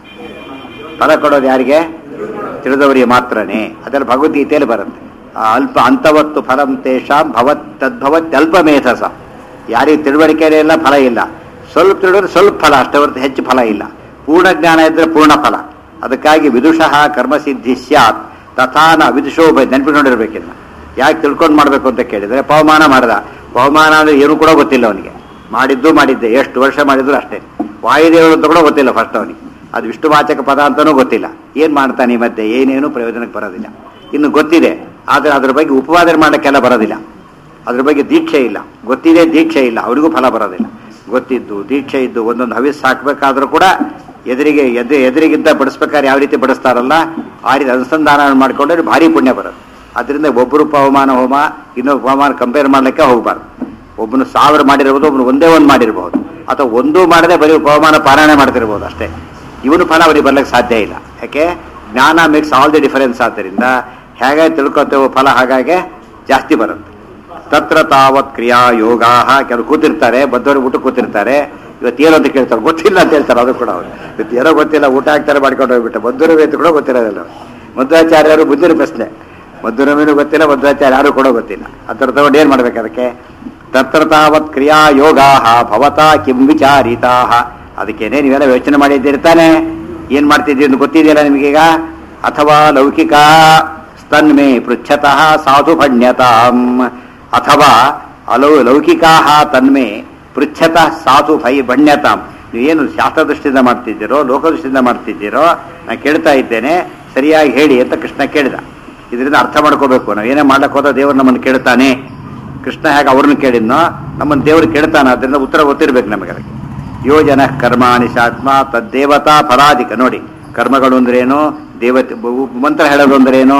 ಫಲ ಕೊಡೋದು ಯಾರಿಗೆ ತಿಳಿದವರಿಗೆ ಮಾತ್ರನೇ ಅದರಲ್ಲಿ ಭಗವದ್ಗೀತೆಯಲ್ಲಿ ಬರುತ್ತೆ ಆ ಅಲ್ಪ ಅಂತವತ್ತು ಫಲಂ ತೇಷಾಂ ಭವತ್ ತದ್ಭವತ್ ಅಲ್ಪ ಮೇಧಸ ಯಾರಿಗೆ ತಿಳುವಳಿಕೆ ಇಲ್ಲ ಫಲ ಇಲ್ಲ ಸ್ವಲ್ಪ ತಿಳಿದ್ರೆ ಸ್ವಲ್ಪ ಫಲ ಅಷ್ಟೇ ಹೊರತು ಹೆಚ್ಚು ಫಲ ಇಲ್ಲ ಪೂರ್ಣ ಜ್ಞಾನ ಇದ್ರೆ ಪೂರ್ಣ ಫಲ ಅದಕ್ಕಾಗಿ ವಿದುಷಃ ಕರ್ಮಸಿದ್ಧಿ ಸ್ಯಾತ್ ತಥಾನ ವಿದುಷೋ ಬೈ ನೆನಪಿಕೊಂಡಿರ್ಬೇಕಿಲ್ಲ ಯಾಕೆ ತಿಳ್ಕೊಂಡು ಮಾಡಬೇಕು ಅಂತ ಕೇಳಿದರೆ ಪವಮಾನ ಮಾಡ್ದ ಪವಮಾನ ಅಂದ್ರೆ ಏನು ಕೂಡ ಗೊತ್ತಿಲ್ಲ ಅವನಿಗೆ ಮಾಡಿದ್ದು ಮಾಡಿದ್ದೆ ಎಷ್ಟು ವರ್ಷ ಮಾಡಿದ್ರು ಅಷ್ಟೇ ವಾಯುದೇವರು ಅಂತ ಕೂಡ ಗೊತ್ತಿಲ್ಲ ಫಸ್ಟ್ ಅವನಿಗೆ ಅದು ವಿಷ್ಣುವಾಚಕ ಪದ ಅಂತನೂ ಗೊತ್ತಿಲ್ಲ ಏನು ಮಾಡ್ತಾನೆ ಈ ಮಧ್ಯೆ ಏನೇನು ಪ್ರಯೋಜನಕ್ಕೆ ಬರೋದಿಲ್ಲ ಇನ್ನು ಗೊತ್ತಿದೆ ಆದರೆ ಅದ್ರ ಬಗ್ಗೆ ಉಪವಾದನೆ ಮಾಡೋಕ್ಕೆಲ್ಲ ಬರೋದಿಲ್ಲ ಅದ್ರ ಬಗ್ಗೆ ದೀಕ್ಷೆ ಇಲ್ಲ ಗೊತ್ತಿದೆ ದೀಕ್ಷೆ ಇಲ್ಲ ಅವರಿಗೂ ಫಲ ಬರೋದಿಲ್ಲ ಗೊತ್ತಿದ್ದು ದೀಕ್ಷೆ ಇದ್ದು ಒಂದೊಂದು ಹವಿಸ್ ಹಾಕಬೇಕಾದ್ರೂ ಕೂಡ ಎದುರಿಗೆ ಎದೆ ಎದುರಿಗಿದ್ದ ಬಡಿಸ್ಬೇಕಾದ್ರೆ ಯಾವ ರೀತಿ ಬಡಿಸ್ತಾರಲ್ಲ ಆ ರೀತಿ ಅನುಸಂಧಾನ ಮಾಡಿಕೊಂಡ್ರೆ ಭಾರಿ ಪುಣ್ಯ ಬರುತ್ತೆ ಅದರಿಂದ ಒಬ್ಬರು ಪವಮಾನ ಹೋಮ ಇನ್ನೊಬ್ಬ ಪವಮಾನ ಕಂಪೇರ್ ಮಾಡ್ಲಿಕ್ಕೆ ಹೋಗಬಾರ್ದು ಒಬ್ಬನು ಸಾವಿರ ಮಾಡಿರ್ಬೋದು ಒಬ್ಬನು ಒಂದೇ ಒಂದು ಮಾಡಿರ್ಬೋದು ಅಥವಾ ಒಂದೂ ಮಾಡದೆ ಬರೀ ಪವಮಾನ ಪಾರಾಯಣ ಮಾಡ್ತಿರ್ಬೋದು ಅಷ್ಟೇ ಇವನು ಫಲ ಅವನಿಗೆ ಬರ್ಲಿಕ್ಕೆ ಸಾಧ್ಯ ಇಲ್ಲ ಯಾಕೆ ಜ್ಞಾನ ಮೇಕ್ಸ್ ಆಲ್ ದಿ ಡಿಫರೆನ್ಸ್ ಆದ್ದರಿಂದ ಹೇಗೆ ತಿಳ್ಕೊತೇವೋ ಫಲ ಹಾಗಾಗಿ ಜಾಸ್ತಿ ಬರುತ್ತೆ ತತ್ರ ತಾವತ್ ಕ್ರಿಯಾ ಯೋಗ ಕೆಲವು ಕೂತಿರ್ತಾರೆ ಬದ್ದವರು ಊಟ ಕೂತಿರ್ತಾರೆ ಇವತ್ತು ಏನು ಅಂತ ಕೇಳ್ತಾರೆ ಗೊತ್ತಿಲ್ಲ ಅಂತ ಹೇಳ್ತಾರೆ ಅದು ಕೂಡ ಅವ್ರು ಇವತ್ತು ಏನೋ ಗೊತ್ತಿಲ್ಲ ಊಟ ಹಾಕ್ತಾರೆ ಮಾಡ್ಕೊಂಡು ಹೋಗ್ಬಿಟ್ಟು ಮದ್ದೂರು ವೇತ ಕೂಡ ಗೊತ್ತಿರೋದಿಲ್ಲ ಮಧ್ವಾಚಾರ್ಯರು ಬುದ್ಧಿನ ಪ್ರಶ್ನೆ ಮಧ್ವರಮೇನು ಗೊತ್ತಿಲ್ಲ ಮಧ್ವಾಚಾರ್ಯ ಯಾರು ಕೂಡ ಗೊತ್ತಿಲ್ಲ ಅದರ ತಗೊಂಡು ಏನು ಮಾಡ್ಬೇಕು ಅದಕ್ಕೆ ತತ್ರ ತಾವತ್ ಕ್ರಿಯಾ ಯೋಗಾ ಭವತಾ ಕಿಂ ವಿಚಾರಿತಾ ಅದಕ್ಕೇನೆ ನೀವೆಲ್ಲ ಯೋಚನೆ ಮಾಡಿದ್ದಿರ್ತಾನೆ ಏನ್ ಮಾಡ್ತಿದ್ದೀರಿ ಅಂತ ಗೊತ್ತಿದೆಯಲ್ಲ ನಿಮಗೀಗ ಅಥವಾ ಲೌಕಿಕ ಸ್ತನ್ಮೇ ಪೃಚ್ಛತಃ ಸಾಧು ಭಣ್ಯತಾಂ ಅಥವಾ ಅಲೌ ಲೌಕಿಕಾ ತನ್ಮೇ ಪೃಚ್ಛತಃ ಸಾಧು ಭೈ ಭಣ್ಯತಾಂ ನೀವೇನು ಶಾಸ್ತ್ರದೃಷ್ಟಿಯಿಂದ ಮಾಡ್ತಿದ್ದೀರೋ ಲೋಕದೃಷ್ಟಿಯಿಂದ ಮಾಡ್ತಿದ್ದೀರೋ ನಾನು ಕೇಳ್ತಾ ಇದ್ದೇನೆ ಸರಿಯಾಗಿ ಹೇಳಿ ಅಂತ ಕೃಷ್ಣ ಕೇಳಿದ ಇದರಿಂದ ಅರ್ಥ ಮಾಡ್ಕೋಬೇಕು ನಾವು ಏನೇ ಮಾಡ್ಲಿಕ್ಕೆ ಹೋದ ದೇವರು ನಮ್ಮನ್ನು ಕೇಳ್ತಾನೆ ಕೃಷ್ಣ ಹೇಗೆ ಅವ್ರನ್ನ ಕೇಳಿದ್ನೋ ನಮ್ಮನ್ನು ದೇವರು ಕೇಳ್ತಾನೆ ಅದರಿಂದ ಉತ್ತರ ಗೊತ್ತಿರ್ಬೇಕು ನಮಗೆ ಅದಕ್ಕೆ ಯೋಜನ ಕರ್ಮಾಣಿ ಶಾತ್ಮ ತದ್ದೇವತಾ ಫಲಾಧಿಕ ನೋಡಿ ಕರ್ಮಗಳು ಅಂದ್ರೇನು ದೇವತೆ ಬ- ಮಂತ್ರ ಹೇಳೋದು ಅಂದ್ರೇನು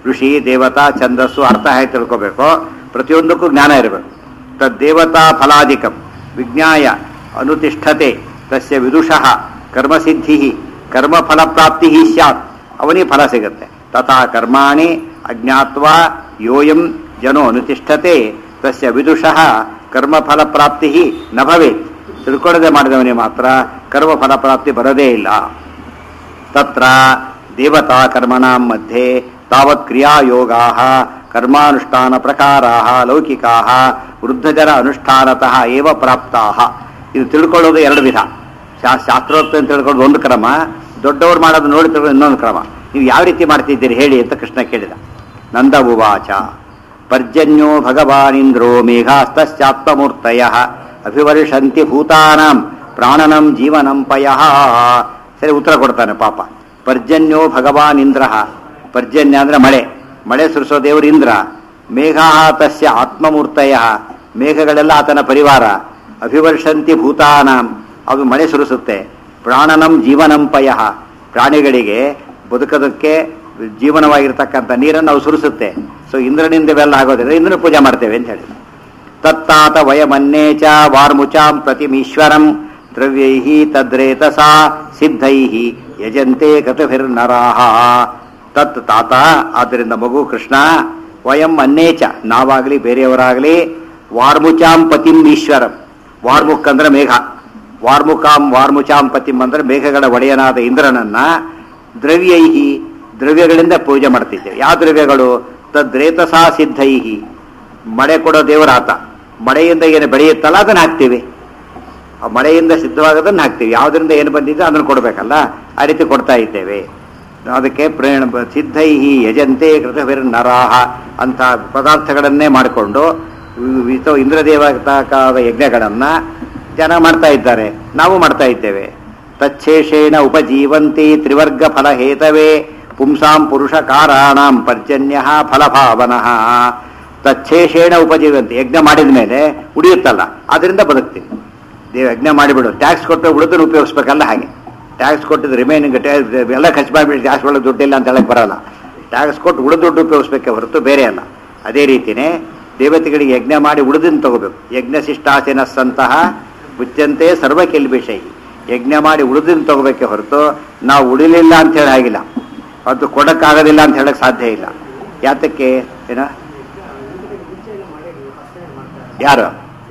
ಋಷಿ ದೇವತಾ ಛಂದಸ್ಸು ಅರ್ಥ ಹೇಗೆ ತಿಳ್ಕೋಬೇಕು ಪ್ರತಿಯೊಂದಕ್ಕೂ ಜ್ಞಾನ ಇರಬೇಕು ತದ್ದೇವತಾ ಫಲಾಧಿಕಂ ವಿಜ್ಞಾಯ ಅನುತಿಷ್ಠತೆ ತಸ್ಯ ವಿದುಷಃ ಕರ್ಮಸಿದ್ಧಿ ಕರ್ಮಫಲ ಪ್ರಾಪ್ತಿ ಸ್ಯಾತ್ ಅವನಿಗೆ ಫಲ ಸಿಗುತ್ತೆ ತಥಾ ಕರ್ಮಾಣಿ ಅಜ್ಞಾತ್ವ ಯೋಯಂ ಜನೋ ಅನುತಿಷ್ಠತೆ ತಸ್ಯ ವಿದುಷಃ ಕರ್ಮಫಲ ಪ್ರಾಪ್ತಿ ನ ಭವೇತ್ ತಿಳ್ಕೊಳ್ಳದೆ ಮಾಡಿದವನಿಗೆ ಮಾತ್ರ ಕರ್ಮಫಲ ಪ್ರಾಪ್ತಿ ಬರೋದೇ ಇಲ್ಲ ತತ್ರ ದೇವತಾ ಕರ್ಮಣಾಂ ಮಧ್ಯೆ ತಾವತ್ ಕ್ರಿಯಾಯೋಗಾಃ ಕರ್ಮಾನುಷ್ಠಾನ ಪ್ರಕಾರಾಃ ಲೌಕಿಕಾಃ ವೃದ್ಧಜರ ಅನುಷ್ಠಾನತಃ ಏವ ಪ್ರಾಪ್ತಾಃ ಇದು ತಿಳ್ಕೊಳ್ಳೋದು ಎರಡು ವಿಧ ಶಾ- ಶಾಸ್ತ್ರೋಕ್ತ ಅಂತ ತಿಳ್ಕೊಳ್ಳೋದು ಒಂದು ಕ್ರಮ ದೊಡ್ಡವರು ಮಾಡೋದು ನೋಡಿ ತಿಳ್ಕೊಳ್ಳೋದು ಇನ್ನೊಂದು ಕ್ರಮ ನೀವು ಯಾವ ರೀತಿ ಮಾಡ್ತಿದ್ದೀರಿ ಹೇಳಿ ಅಂತ ಕೃಷ್ಣ ಕೇಳಿದ ನಂದ ಉವಾಚ ಪರ್ಜನ್ಯೋ ಭಗವಾನಿಂದ್ರೋ ಮೇಘಾಸ್ತಶ್ಚಾತ್ಮಮೂರ್ತಯ ಅಭಿವರ್ಷಂತಿ ಭೂತಾನಾಂ ಪ್ರಾಣನಂ ಜೀವನಂ ಪಯಃ ಸರಿ ಉತ್ತರ ಕೊಡ್ತಾನೆ ಪಾಪ ಪರ್ಜನ್ಯೋ ಭಗವಾನ್ ಇಂದ್ರ ಪರ್ಜನ್ಯ ಅಂದ್ರೆ ಮಳೆ ಮಳೆ ಸುರಿಸೋ ದೇವರು ಇಂದ್ರ ಮೇಘಾ ತಸ್ಯ ಆತ್ಮಮೂರ್ತಯ ಮೇಘಗಳೆಲ್ಲ ಆತನ ಪರಿವಾರ ಅಭಿವರ್ಷಂತಿ ಭೂತಾನಾಂ ಅದು ಮಳೆ ಸುರಿಸುತ್ತೆ ಪ್ರಾಣನಂ ಜೀವನಂ ಪಯಃ ಪ್ರಾಣಿಗಳಿಗೆ ಬದುಕೋದಕ್ಕೆ ಜೀವನವಾಗಿರ್ತಕ್ಕಂಥ ನೀರನ್ನು ಅವು ಸುರಿಸುತ್ತೆ ಸೊ ಇಂದ್ರನಿಂದ ಇವೆಲ್ಲ ಆಗೋದಿಲ್ಲ ಇಂದ್ರನ ಪೂಜೆ ಮಾಡ್ತೇವೆ ಅಂತ ಹೇಳಿ ತತ್ತಾತ ವಯಮನ್ನೇ ಚ ವಾರ್ಮುಚಾಂ ಪ್ರತಿಮೀಶ್ವರಂ ದ್ರವ್ಯೈ ತದ್ರೇತಸಾ ಸಿದ್ಧೈ ಯಜಂತೆ ಕತಭಿರ್ನರಾಹ ತತ್ ತಾತ ಆದ್ದರಿಂದ ಮಗು ಕೃಷ್ಣ ವಯಂ ಅನ್ನೇಚ ನಾವಾಗಲಿ ಬೇರೆಯವರಾಗಲಿ ವಾರ್ಮುಚಾಂ ಪತಿಂ ಈಶ್ವರಂ ವಾರ್ಮುಕ್ ಅಂದ್ರೆ ಮೇಘ ವಾರ್ಮುಕಾಂ ವಾರ್ಮುಚಾಂ ಪತಿಂ ಅಂದ್ರೆ ಮೇಘಗಳ ಒಡೆಯನಾದ ಇಂದ್ರನನ್ನ ದ್ರವ್ಯೈಹಿ ದ್ರವ್ಯಗಳಿಂದ ಪೂಜೆ ಮಾಡ್ತಿದ್ದೇವೆ ಯಾವ ದ್ರವ್ಯಗಳು ತದ್ರೇತಸಾ ಸಿದ್ಧೈಹಿ ಮಳೆ ಕೊಡೋ ದೇವರಾತ ಮಳೆಯಿಂದ ಏನು ಬೆಳೆಯುತ್ತಲ್ಲ ಅದನ್ನ ಹಾಕ್ತೀವಿ ಆ ಮಳೆಯಿಂದ ಸಿದ್ಧವಾಗೋದನ್ನ ಹಾಕ್ತೀವಿ ಯಾವುದರಿಂದ ಏನು ಬಂದಿದೆ ಅದನ್ನು ಕೊಡಬೇಕಲ್ಲ ಆ ರೀತಿ ಕೊಡ್ತಾ ಇದ್ದೇವೆ ಅದಕ್ಕೆ ಪ್ರೇಣ ಸಿದ್ಧೈಹಿ ಯಜಂತೆ ಕೃತವಿರ್ ನರಾಹ ಅಂತ ಪದಾರ್ಥಗಳನ್ನೇ ಮಾಡಿಕೊಂಡು ವಿತ ಇಂದ್ರದೇವತಾಕಾದ ಯಜ್ಞಗಳನ್ನು ಜನ ಮಾಡ್ತಾ ಇದ್ದಾರೆ ನಾವು ಮಾಡ್ತಾ ಇದ್ದೇವೆ ತಚ್ಛೇಷೇಣ ಉಪಜೀವಂತಿ ತ್ರಿವರ್ಗ ಫಲ ಹೇತವೇ ಪುಂಸಾಂ ಪುರುಷ ಕಾರಾಣಾಂ ಪರ್ಜನ್ಯ ಫಲಭಾವನಃ ತಚ್ಛೇಷೇಣ ಉಪಜೀವಂತಿ ಯಜ್ಞ ಮಾಡಿದ ಮೇಲೆ ಉಳಿಯುತ್ತಲ್ಲ ಅದರಿಂದ ಬದುಕ್ತೀವಿ ದೇವ ಯಜ್ಞ ಮಾಡಿಬಿಡು ಟ್ಯಾಕ್ಸ್ ಕೊಟ್ಟು ಉಳಿದನ್ನು ಉಪಯೋಗಿಸ್ಬೇಕಲ್ಲ ಹಾಗೆ ಟ್ಯಾಕ್ಸ್ ಕೊಟ್ಟಿದ್ದು ರಿಮೈನಿಂಗ್ ಎಲ್ಲ ಖರ್ಚು ಮಾಡಿಬಿಟ್ಟು ಟ್ಯಾಕ್ಸ್ ಒಳಗೆ ದುಡ್ಡಿಲ್ಲ ಅಂತ ಹೇಳಕ್ ಬರಲ್ಲ ಟ್ಯಾಕ್ಸ್ ಕೊಟ್ಟು ಉಳಿದ ದುಡ್ಡು ಉಪಯೋಗಿಸ್ಬೇಕೆ ಹೊರತು ಬೇರೆ ಅಲ್ಲ ಅದೇ ರೀತಿನೇ ದೇವತೆಗಳಿಗೆ ಯಜ್ಞ ಮಾಡಿ ಉಳಿದನ್ನು ತಗೋಬೇಕು ಯಜ್ಞ ಶಿಷ್ಟಾಸಿನ ಸಂತಹ ಮುಚ್ಚಂತೆ ಸರ್ವ ಕೆಲ್ಬಿಷೈ ಯಜ್ಞ ಮಾಡಿ ಉಳಿದನ್ನು ತಗೋಬೇಕೆ ಹೊರತು ನಾವು ಉಳಿಲಿಲ್ಲ ಅಂತ ಹೇಳಿ ಆಗಿಲ್ಲ ಅದು ಕೊಡಕ್ಕಾಗೋದಿಲ್ಲ ಅಂತ ಹೇಳಕ್ ಸಾಧ್ಯ ಇಲ್ಲ ಯಾತಕ್ಕೆ ಏನ ಯಾರು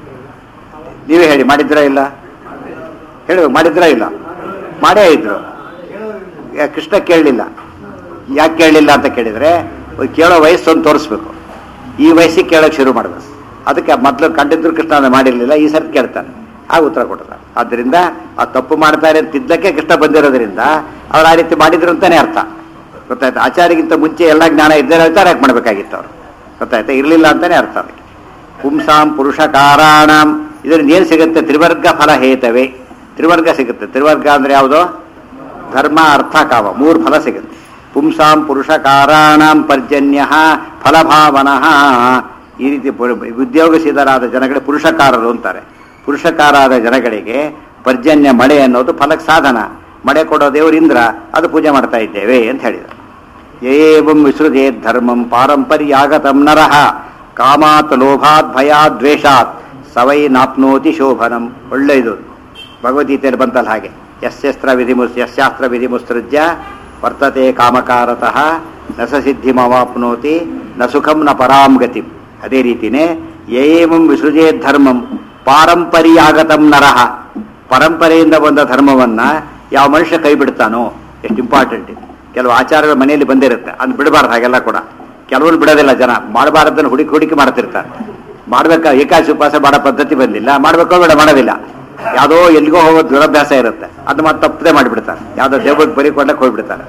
ನೀವೇ ಹೇಳಿ ಮಾಡಿದ್ರಾ ಇಲ್ಲ ಹೇಳಿ ಮಾಡಿದ್ರಾ ಇಲ್ಲ ಮಾಡೇ ಇದ್ರು ಯಾ- ಕೃಷ್ಣ ಕೇಳಲಿಲ್ಲ ಯಾಕೆ ಕೇಳಲಿಲ್ಲ ಅಂತ ಕೇಳಿದ್ರೆ ಕೇಳೋ ವಯಸ್ಸು ಒಂದು ತೋರಿಸ್ಬೇಕು ಈ ವಯಸ್ಸಿಗೆ ಕೇಳೋಕೆ ಶುರು ಮಾಡಬೇಕು ಅದಕ್ಕೆ ಮೊದಲು ಕಂಡಿದ್ರು ಕೃಷ್ಣ ಅದನ್ನ ಮಾಡಿರಲಿಲ್ಲ ಈ ಸರ್ತಿ ಕೇಳ್ತಾನೆ ಆಗ ಉತ್ತರ ಕೊಡ್ತಾನೆ ಆದ್ದರಿಂದ ಆ ತಪ್ಪು ಮಾಡ್ತಾರೆ ತಿದ್ದಕ್ಕೆ ಕೃಷ್ಣ ಬಂದಿರೋದ್ರಿಂದ ಅವ್ರು ಆ ರೀತಿ ಮಾಡಿದ್ರು ಅಂತಾನೆ ಅರ್ಥ ಗೊತ್ತಾಯ್ತು ಆಚಾರ್ಯಗಿಂತ ಮುಂಚೆ ಎಲ್ಲ ಜ್ಞಾನ ಇದ್ದರೆ ಹೇಳ್ತಾರೆ ಯಾಕೆ ಮಾಡಬೇಕಾಗಿತ್ತು ಅವರು ಗೊತ್ತಾಯ್ತಾ ಇರಲಿಲ್ಲ ಅಂತಾನೆ ಅರ್ಥ ಅದಕ್ಕೆ ಪುಂಸಾಂ ಪುರುಷ ಕಾರಾಣಂ ಇದರಿಂದ ಏನು ಸಿಗುತ್ತೆ ತ್ರಿವರ್ಗ ಫಲ ಹೇತವೆ ತ್ರಿವರ್ಗ ಸಿಗುತ್ತೆ ತ್ರಿವರ್ಗ ಅಂದ್ರೆ ಯಾವುದು ಧರ್ಮ ಅರ್ಥ ಕಾಮ ಮೂರು ಫಲ ಸಿಗುತ್ತೆ ಪುಂಸಾಂ ಪುರುಷ ಕಾರಾಣಂ ಪರ್ಜನ್ಯ ಫಲಭಾವನಃ ಈ ರೀತಿ ಪು- ಉದ್ಯೋಗಸಿದ್ಧರಾದ ಜನಗಳಿಗೆ ಪುರುಷಕಾರರು ಅಂತಾರೆ ಪುರುಷಕಾರಾದ ಜನಗಳಿಗೆ ಪರ್ಜನ್ಯ ಮಳೆ ಅನ್ನೋದು ಫಲಕ್ಕೆ ಸಾಧನ ಮಳೆ ಕೊಡೋ ದೇವರು ಇಂದ್ರ ಅದು ಪೂಜೆ ಮಾಡ್ತಾ ಇದ್ದೇವೆ ಅಂತ ಹೇಳಿದರು ಏವಂ ವಿಸೃಜೇತ್ ಧರ್ಮಂ ಪಾರಂಪರ್ಯಾಗತಂ ನರಃ ಕಾಮಾತ್ ಲೋಭಾತ್ ಭಯಾತ್ ದ್ವೇಷಾತ್ ಸವೈ ನಾಪ್ನೋತಿ ಶೋಭನಂ ಒಳ್ಳೆಯದು ಭಗವದ್ಗೀತೆಯಲ್ಲಿ ಬಂತಲ್ಲ ಹಾಗೆ ಯಸ್ಯಸ್ತ್ರ ವಿಧಿಮುಸ್ ಯಸ್ಯಾಸ್ತ್ರ ವಿಧಿಮುತ್ಸೃಜ್ಯ ವರ್ತತೆ ಕಾಮಕಾರತಃ ನ ಸ ಸಿದ್ಧಿಮವಾಪ್ನೋತಿ ನ ಸುಖಂ ನ ಪರಾಂ ಗತಿಂ ಅದೇ ರೀತಿನೇ ಏವಂ ವಿಸೃಜೇತ್ ಧರ್ಮಂ ಪಾರಂಪರ್ಯಾಗತಂ ನರಃ ಪರಂಪರೆಯಿಂದ ಬಂದ ಧರ್ಮವನ್ನ ಯಾವ ಮನುಷ್ಯ ಕೈ ಬಿಡ್ತಾನೋ ಎಷ್ಟು ಇಂಪಾರ್ಟೆಂಟ್ ಇದು ಕೆಲವು ಆಚಾರಗಳು ಮನೆಯಲ್ಲಿ ಬಂದಿರುತ್ತೆ ಅದು ಬಿಡಬಾರ್ದು ಹಾಗೆಲ್ಲ ಕೂಡ ಕೆಲವರು ಬಿಡೋದಿಲ್ಲ ಜನ ಮಾಡಬಾರದನ್ನು ಹುಡುಕಿ ಹುಡುಕಿ ಮಾಡ್ತಿರ್ತಾರೆ ಮಾಡ್ಬೇಕಾ ಏಕಾಶಿ ಉಪವಾಸ ಮಾಡೋ ಪದ್ಧತಿ ಬಂದಿಲ್ಲ ಮಾಡ್ಬೇಕೋ ಬೇಡ ಮಾಡೋದಿಲ್ಲ ಯಾವುದೋ ಎಲ್ಲಿಗೋ ಹೋಗೋ ದುರಭ್ಯಾಸ ಇರುತ್ತೆ ಅದು ಮತ್ತೆ ತಪ್ಪದೆ ಮಾಡಿಬಿಡ್ತಾರೆ ಯಾವುದೋ ದೇವಕ್ಕೆ ಬರೀಕೊಂಡಕ್ಕೆ ಹೋಗ್ಬಿಡ್ತಾರೆ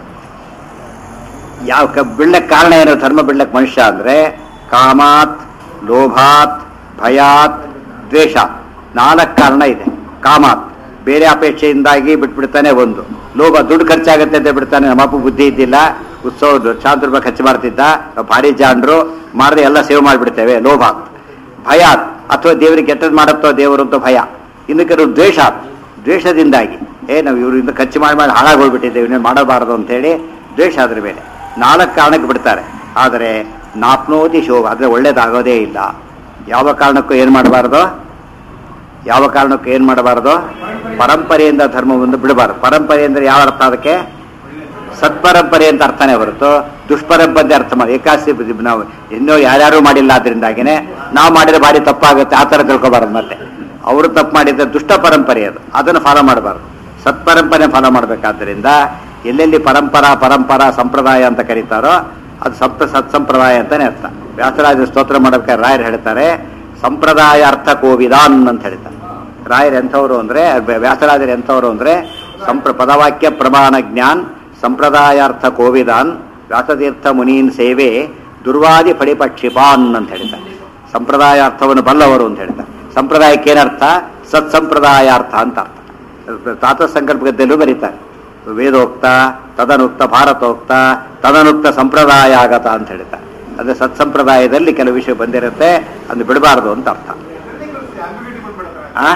ಯಾವ ಕ ಬಿಡ್ಲಕ್ಕೆ ಕಾರಣ ಏನು ಧರ್ಮ ಬಿಡ್ಲಕ್ಕೆ ಮನುಷ್ಯ ಅಂದ್ರೆ ಕಾಮಾತ್ ಲೋಭಾತ್ ಭಯಾತ್ ದ್ವೇಷ ನಾಲ್ಕು ಕಾರಣ ಇದೆ ಕಾಮಾತ್ ಬೇರೆ ಅಪೇಕ್ಷೆಯಿಂದಾಗಿ ಬಿಟ್ಬಿಡ್ತಾನೆ ಒಂದು ಲೋಭ ದುಡ್ಡು ಖರ್ಚಾಗತ್ತೆ ಅಂತ ಬಿಡ್ತಾನೆ ನಮ್ಮಪ್ಪ ಬುದ್ಧಿ ಇದ್ದಿಲ್ಲ ಉತ್ಸವ ಶಾಂತ ರೂಪಾಯಿ ಖರ್ಚು ಮಾಡ್ತಿದ್ದ ನಾವು ಭಾರಿ ಜಾಣರು ಮಾಡದೆ ಎಲ್ಲ ಸೇವ್ ಮಾಡಿಬಿಡ್ತೇವೆ ಲೋಭಾತ್ ಭಯಾತ್ ಅಥವಾ ದೇವರಿಗೆ ಕೆಟ್ಟದ್ದು ಮಾಡುತ್ತೋ ದೇವರು ಅಂತ ಭಯ ಇನ್ನು ಕೆಲವು ದ್ವೇಷ ದ್ವೇಷದಿಂದಾಗಿ ಏ ನಾವು ಇವರಿಂದ ಖರ್ಚು ಮಾಡಿ ಮಾಡಿ ಹಾಳಾಗಿ ಹೋಗ್ಬಿಟ್ಟಿದ್ದೇವೆ ಇನ್ನೇನು ಮಾಡಬಾರದು ಅಂತೇಳಿ ದ್ವೇಷ ಅದ್ರ ಮೇಲೆ ನಾಲ್ಕು ಕಾರಣಕ್ಕೆ ಬಿಡ್ತಾರೆ ಆದರೆ ನಾಪ್ನೋತಿ ಶೋಭ ಅಂದರೆ ಒಳ್ಳೇದಾಗೋದೇ ಇಲ್ಲ ಯಾವ ಕಾರಣಕ್ಕೂ ಏನು ಮಾಡಬಾರ್ದು ಯಾವ ಕಾರಣಕ್ಕೂ ಏನು ಮಾಡಬಾರ್ದು ಪರಂಪರೆಯಿಂದ ಧರ್ಮವನ್ನು ಬಿಡಬಾರ್ದು ಪರಂಪರೆ ಅಂದರೆ ಯಾವ ಅರ್ಥ ಅದಕ್ಕೆ ಸತ್ಪರಂಪರೆ ಅಂತ ಅರ್ಥನೇ ಹೊರತು ದುಷ್ಪರಂಪರೆ ಅರ್ಥ ಮಾಡಿ ಏಕಾಸಿ ನಾವು ಇನ್ನೂ ಯಾರ್ಯಾರು ಮಾಡಿಲ್ಲ ಅದರಿಂದಾಗಿನೇ ನಾವು ಮಾಡಿದ್ರೆ ಭಾರಿ ತಪ್ಪಾಗುತ್ತೆ ಆ ಥರ ತಿಳ್ಕೊಬಾರ್ದು ಮತ್ತೆ ಅವರು ತಪ್ಪು ಮಾಡಿದ್ರೆ ದುಷ್ಟ ಪರಂಪರೆ ಅದು ಅದನ್ನು ಫಾಲೋ ಮಾಡಬಾರ್ದು ಸತ್ಪರಂಪರೆ ಫಾಲೋ ಮಾಡಬೇಕಾದ್ದರಿಂದ ಎಲ್ಲೆಲ್ಲಿ ಪರಂಪರಾ ಪರಂಪರಾ ಸಂಪ್ರದಾಯ ಅಂತ ಕರೀತಾರೋ ಅದು ಸಪ್ತ ಸತ್ಸಂಪ್ರದಾಯ ಅಂತಾನೆ ಅರ್ಥ ವ್ಯಾಸರಾಜ ಸ್ತೋತ್ರ ಮಾಡೋಕೆ ರಾಯರು ಹೇಳ್ತಾರೆ ಸಂಪ್ರದಾಯ ಅರ್ಥ ಕೋವಿದಾನ್ ಅಂತ ಹೇಳ್ತಾರೆ ರಾಯರು ಎಂಥವ್ರು ಅಂದ್ರೆ ವ್ಯ- ವ್ಯಾಸರಾಜರು ಎಂಥವ್ರು ಅಂದ್ರೆ ಸಂಪ್ರ ಪದವಾಕ್ಯ ಪ್ರಮಾಣ ಜ್ಞಾನ್ ಸಂಪ್ರದಾಯಾರ್ಥ ಕೋವಿದಾನ್ ವ್ಯಾಸತೀರ್ಥ ಮುನೀನ್ ಸೇವೆ ದುರ್ವಾದಿ ಫಡಿಪಕ್ಷಿಪಾನ್ ಅಂತ ಹೇಳ್ತಾರೆ ಸಂಪ್ರದಾಯ ಅರ್ಥವನ್ನು ಬಲ್ಲವರು ಅಂತ ಹೇಳ್ತಾರೆ ಸಂಪ್ರದಾಯಕ್ಕೆ ಏನರ್ಥ ಸತ್ಸಂಪ್ರದಾಯಾರ್ಥ ಅಂತ ಅರ್ಥ ತಾತ ಸಂಕಲ್ಪದಲ್ಲೂ ಬರೀತಾರೆ ವೇದೋಕ್ತ ತದನುಕ್ತ ಭಾರತೋಕ್ತ ತದನುಕ್ತ ಸಂಪ್ರದಾಯ ಆಗತ ಅಂತ ಹೇಳ್ತಾರೆ ಅದೇ ಸತ್ಸಂಪ್ರದಾಯದಲ್ಲಿ ಕೆಲವು ವಿಷಯ ಬಂದಿರುತ್ತೆ ಅದು ಬಿಡಬಾರ್ದು ಅಂತ ಅರ್ಥ ಆ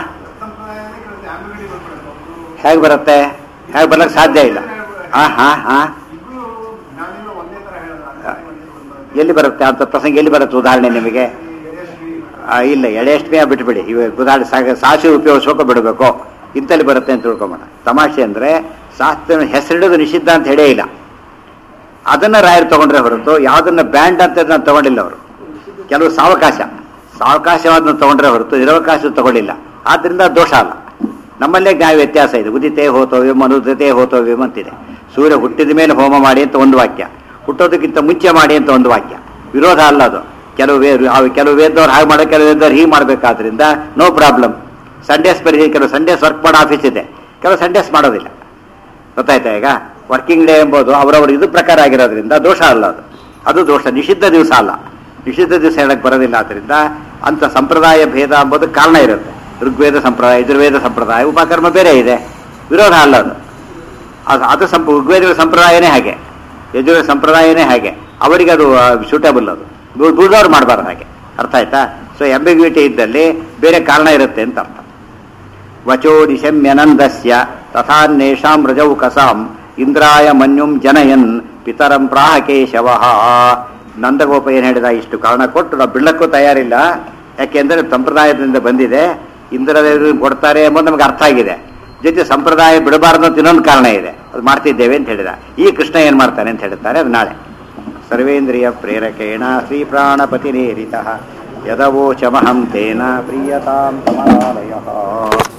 ಹೇಗೆ ಬರುತ್ತೆ ಹೇಗೆ ಬರ್ಲಿಕ್ಕೆ ಸಾಧ್ಯ ಇಲ್ಲ ಹಾ ಹಾ ಹಾ ಎಲ್ಲಿ ಬರುತ್ತೆ ಅಂತ ಪ್ರಸಂಗ ಎಲ್ಲಿ ಬರುತ್ತೆ ಉದಾಹರಣೆ ನಿಮಗೆ ಆ, ಇಲ್ಲ ಎಳೆಷ್ಟೇ ಬಿಟ್ಬಿಡಿ ಇವಾಗ ಉದಾಹರಣೆ ಸಾಗ ಸಾಸಿವೆ ಉಪಯೋಗಿಸ್ಬೇಕು ಬಿಡಬೇಕು ಇಂತಲ್ಲಿ ಬರುತ್ತೆ ಅಂತ ತಿಳ್ಕೊಂಬೋಣ ತಮಾಷೆ ಅಂದ್ರೆ ಶಾಸ್ತ್ರ ಹೆಸರಿಡೋದು ನಿಷಿದ್ಧ ಅಂತ ಹೇಳೇ ಇಲ್ಲ ಅದನ್ನ ರಾಯರು ತಗೊಂಡ್ರೆ ಹೊರತು ಯಾವ್ದನ್ನ ಬ್ಯಾಂಡ್ ಅಂತ ನಾನು ತಗೊಂಡಿಲ್ಲ ಅವರು ಕೆಲವು ಸಾವಕಾಶ ಸಾವಕಾಶವಾದನ್ನ ತಗೊಂಡ್ರೆ ಹೊರತು ನಿರವಕಾಶ ತಗೊಂಡಿಲ್ಲ ಆದ್ರಿಂದ ದೋಷ ಅಲ್ಲ ನಮ್ಮಲ್ಲೇ ಜ್ಞಾನ ವ್ಯತ್ಯಾಸ ಇದೆ ಉದಿತೆ ಹೋತವ್ಯ ಮನುದತೆ ಹೋತವ್ಯಂ ಅಂತಿದೆ ಸೂರ್ಯ ಹುಟ್ಟಿದ ಮೇಲೆ ಹೋಮ ಮಾಡಿ ಅಂತ ಒಂದು ವಾಕ್ಯ ಹುಟ್ಟೋದಕ್ಕಿಂತ ಮುಂಚೆ ಮಾಡಿ ಅಂತ ಒಂದು ವಾಕ್ಯ ವಿರೋಧ ಅಲ್ಲ ಅದು ಕೆಲವು ವೇ ಅವು ಕೆಲವು ವೇದವ್ರು ಹಾಗೆ ಮಾಡೋ ಕೆಲವು ವೇದವ್ರು ಹೀಗೆ ಮಾಡಬೇಕಾದ್ರಿಂದ ನೋ ಪ್ರಾಬ್ಲಮ್ ಸಂಡೇಸ್ ಬರೀ ಕೆಲವು ಸಂಡೇಸ್ ವರ್ಕ್ ಮಾಡೋ ಆಫೀಸ್ ಇದೆ ಕೆಲವು ಸಂಡೇಸ್ ಮಾಡೋದಿಲ್ಲ ಗೊತ್ತಾಯ್ತಾ ಈಗ ವರ್ಕಿಂಗ್ ಡೇ ಎಂಬುದು ಅವರವ್ರ ಇದು ಪ್ರಕಾರ ಆಗಿರೋದ್ರಿಂದ ದೋಷ ಅಲ್ಲ ಅದು ಅದು ದೋಷ ನಿಷಿದ್ಧ ದಿವಸ ಅಲ್ಲ ನಿಷಿದ್ಧ ದಿವಸ ಹೇಳಕ್ ಬರೋದಿಲ್ಲ ಆದ್ರಿಂದ ಅಂತ ಸಂಪ್ರದಾಯ ಭೇದ ಎಂಬುದು ಕಾರಣ ಇರುತ್ತೆ ಋಗ್ವೇದ ಸಂಪ್ರದಾಯ ಯಜುರ್ವೇದ ಸಂಪ್ರದಾಯ ಉಪಕರ್ಮ ಬೇರೆ ಇದೆ ವಿರೋಧ ಅಲ್ಲ ಅದು ಅದು ಅದು ಸಂಪ ಋಗ್ವೇದ ಸಂಪ್ರದಾಯನೇ ಹಾಗೆ ಯಜುರ್ವೇದ ಸಂಪ್ರದಾಯನೇ ಹಾಗೆ ಅವರಿಗೆ ಅದು ಸೂಟಬಲ್ ಅದು ಉಳಿದವ್ರು ಮಾಡಬಾರ್ದು ಹಾಗೆ ಅರ್ಥ ಆಯ್ತಾ ಸೊ ಎಂಬಿಗ್ವಿಟಿ ಇದ್ದಲ್ಲಿ ಬೇರೆ ಕಾರಣ ಇರುತ್ತೆ ಅಂತ ಅರ್ಥ ವಚೋ ನಿಶಮ್ಯನಂದಸ್ಯ ತಥಾನ್ಯೇಷಾಂ ರಜೌ ಕಸಾಂ ಇಂದ್ರಾಯ ಮನ್ಯುಂ ಜನಯನ್ ಪಿತರಂ ಪ್ರಾಹ ಕೇಶವ ನಂದಗೋಪ ಏನು ಹೇಳಿದ ಇಷ್ಟು ಕಾರಣ ಕೊಟ್ಟು ನಾವು ಬಿಡಕ್ಕೂ ತಯಾರಿಲ್ಲ ಯಾಕೆಂದ್ರೆ ಸಂಪ್ರದಾಯದಿಂದ ಬಂದಿದೆ ಇಂದ್ರದೇವರು ಕೊಡ್ತಾರೆ ಎಂಬುದು ನಮಗೆ ಅರ್ಥ ಆಗಿದೆ ಜೊತೆ ಸಂಪ್ರದಾಯ ಬಿಡಬಾರ್ದು ಅಂತ ಇನ್ನೊಂದು ಕಾರಣ ಇದೆ ಅದು ಮಾಡ್ತಿದ್ದೇವೆ ಅಂತ ಹೇಳಿದ ಈ ಕೃಷ್ಣ ಏನ್ ಮಾಡ್ತಾನೆ ಅಂತ ಹೇಳ್ತಾರೆ ಅದು ನಾಳೆ ಸರ್ವೇಂದ್ರಿಯ ಪ್ರೇರಕೇಣ ಶ್ರೀ ಪ್ರಾಣಪತಿನೇರಿತ ಯದವೋಚಮಹಂ ತೇನ ಪ್ರಿಯತಾಂ ಕಮಲಾಲಯ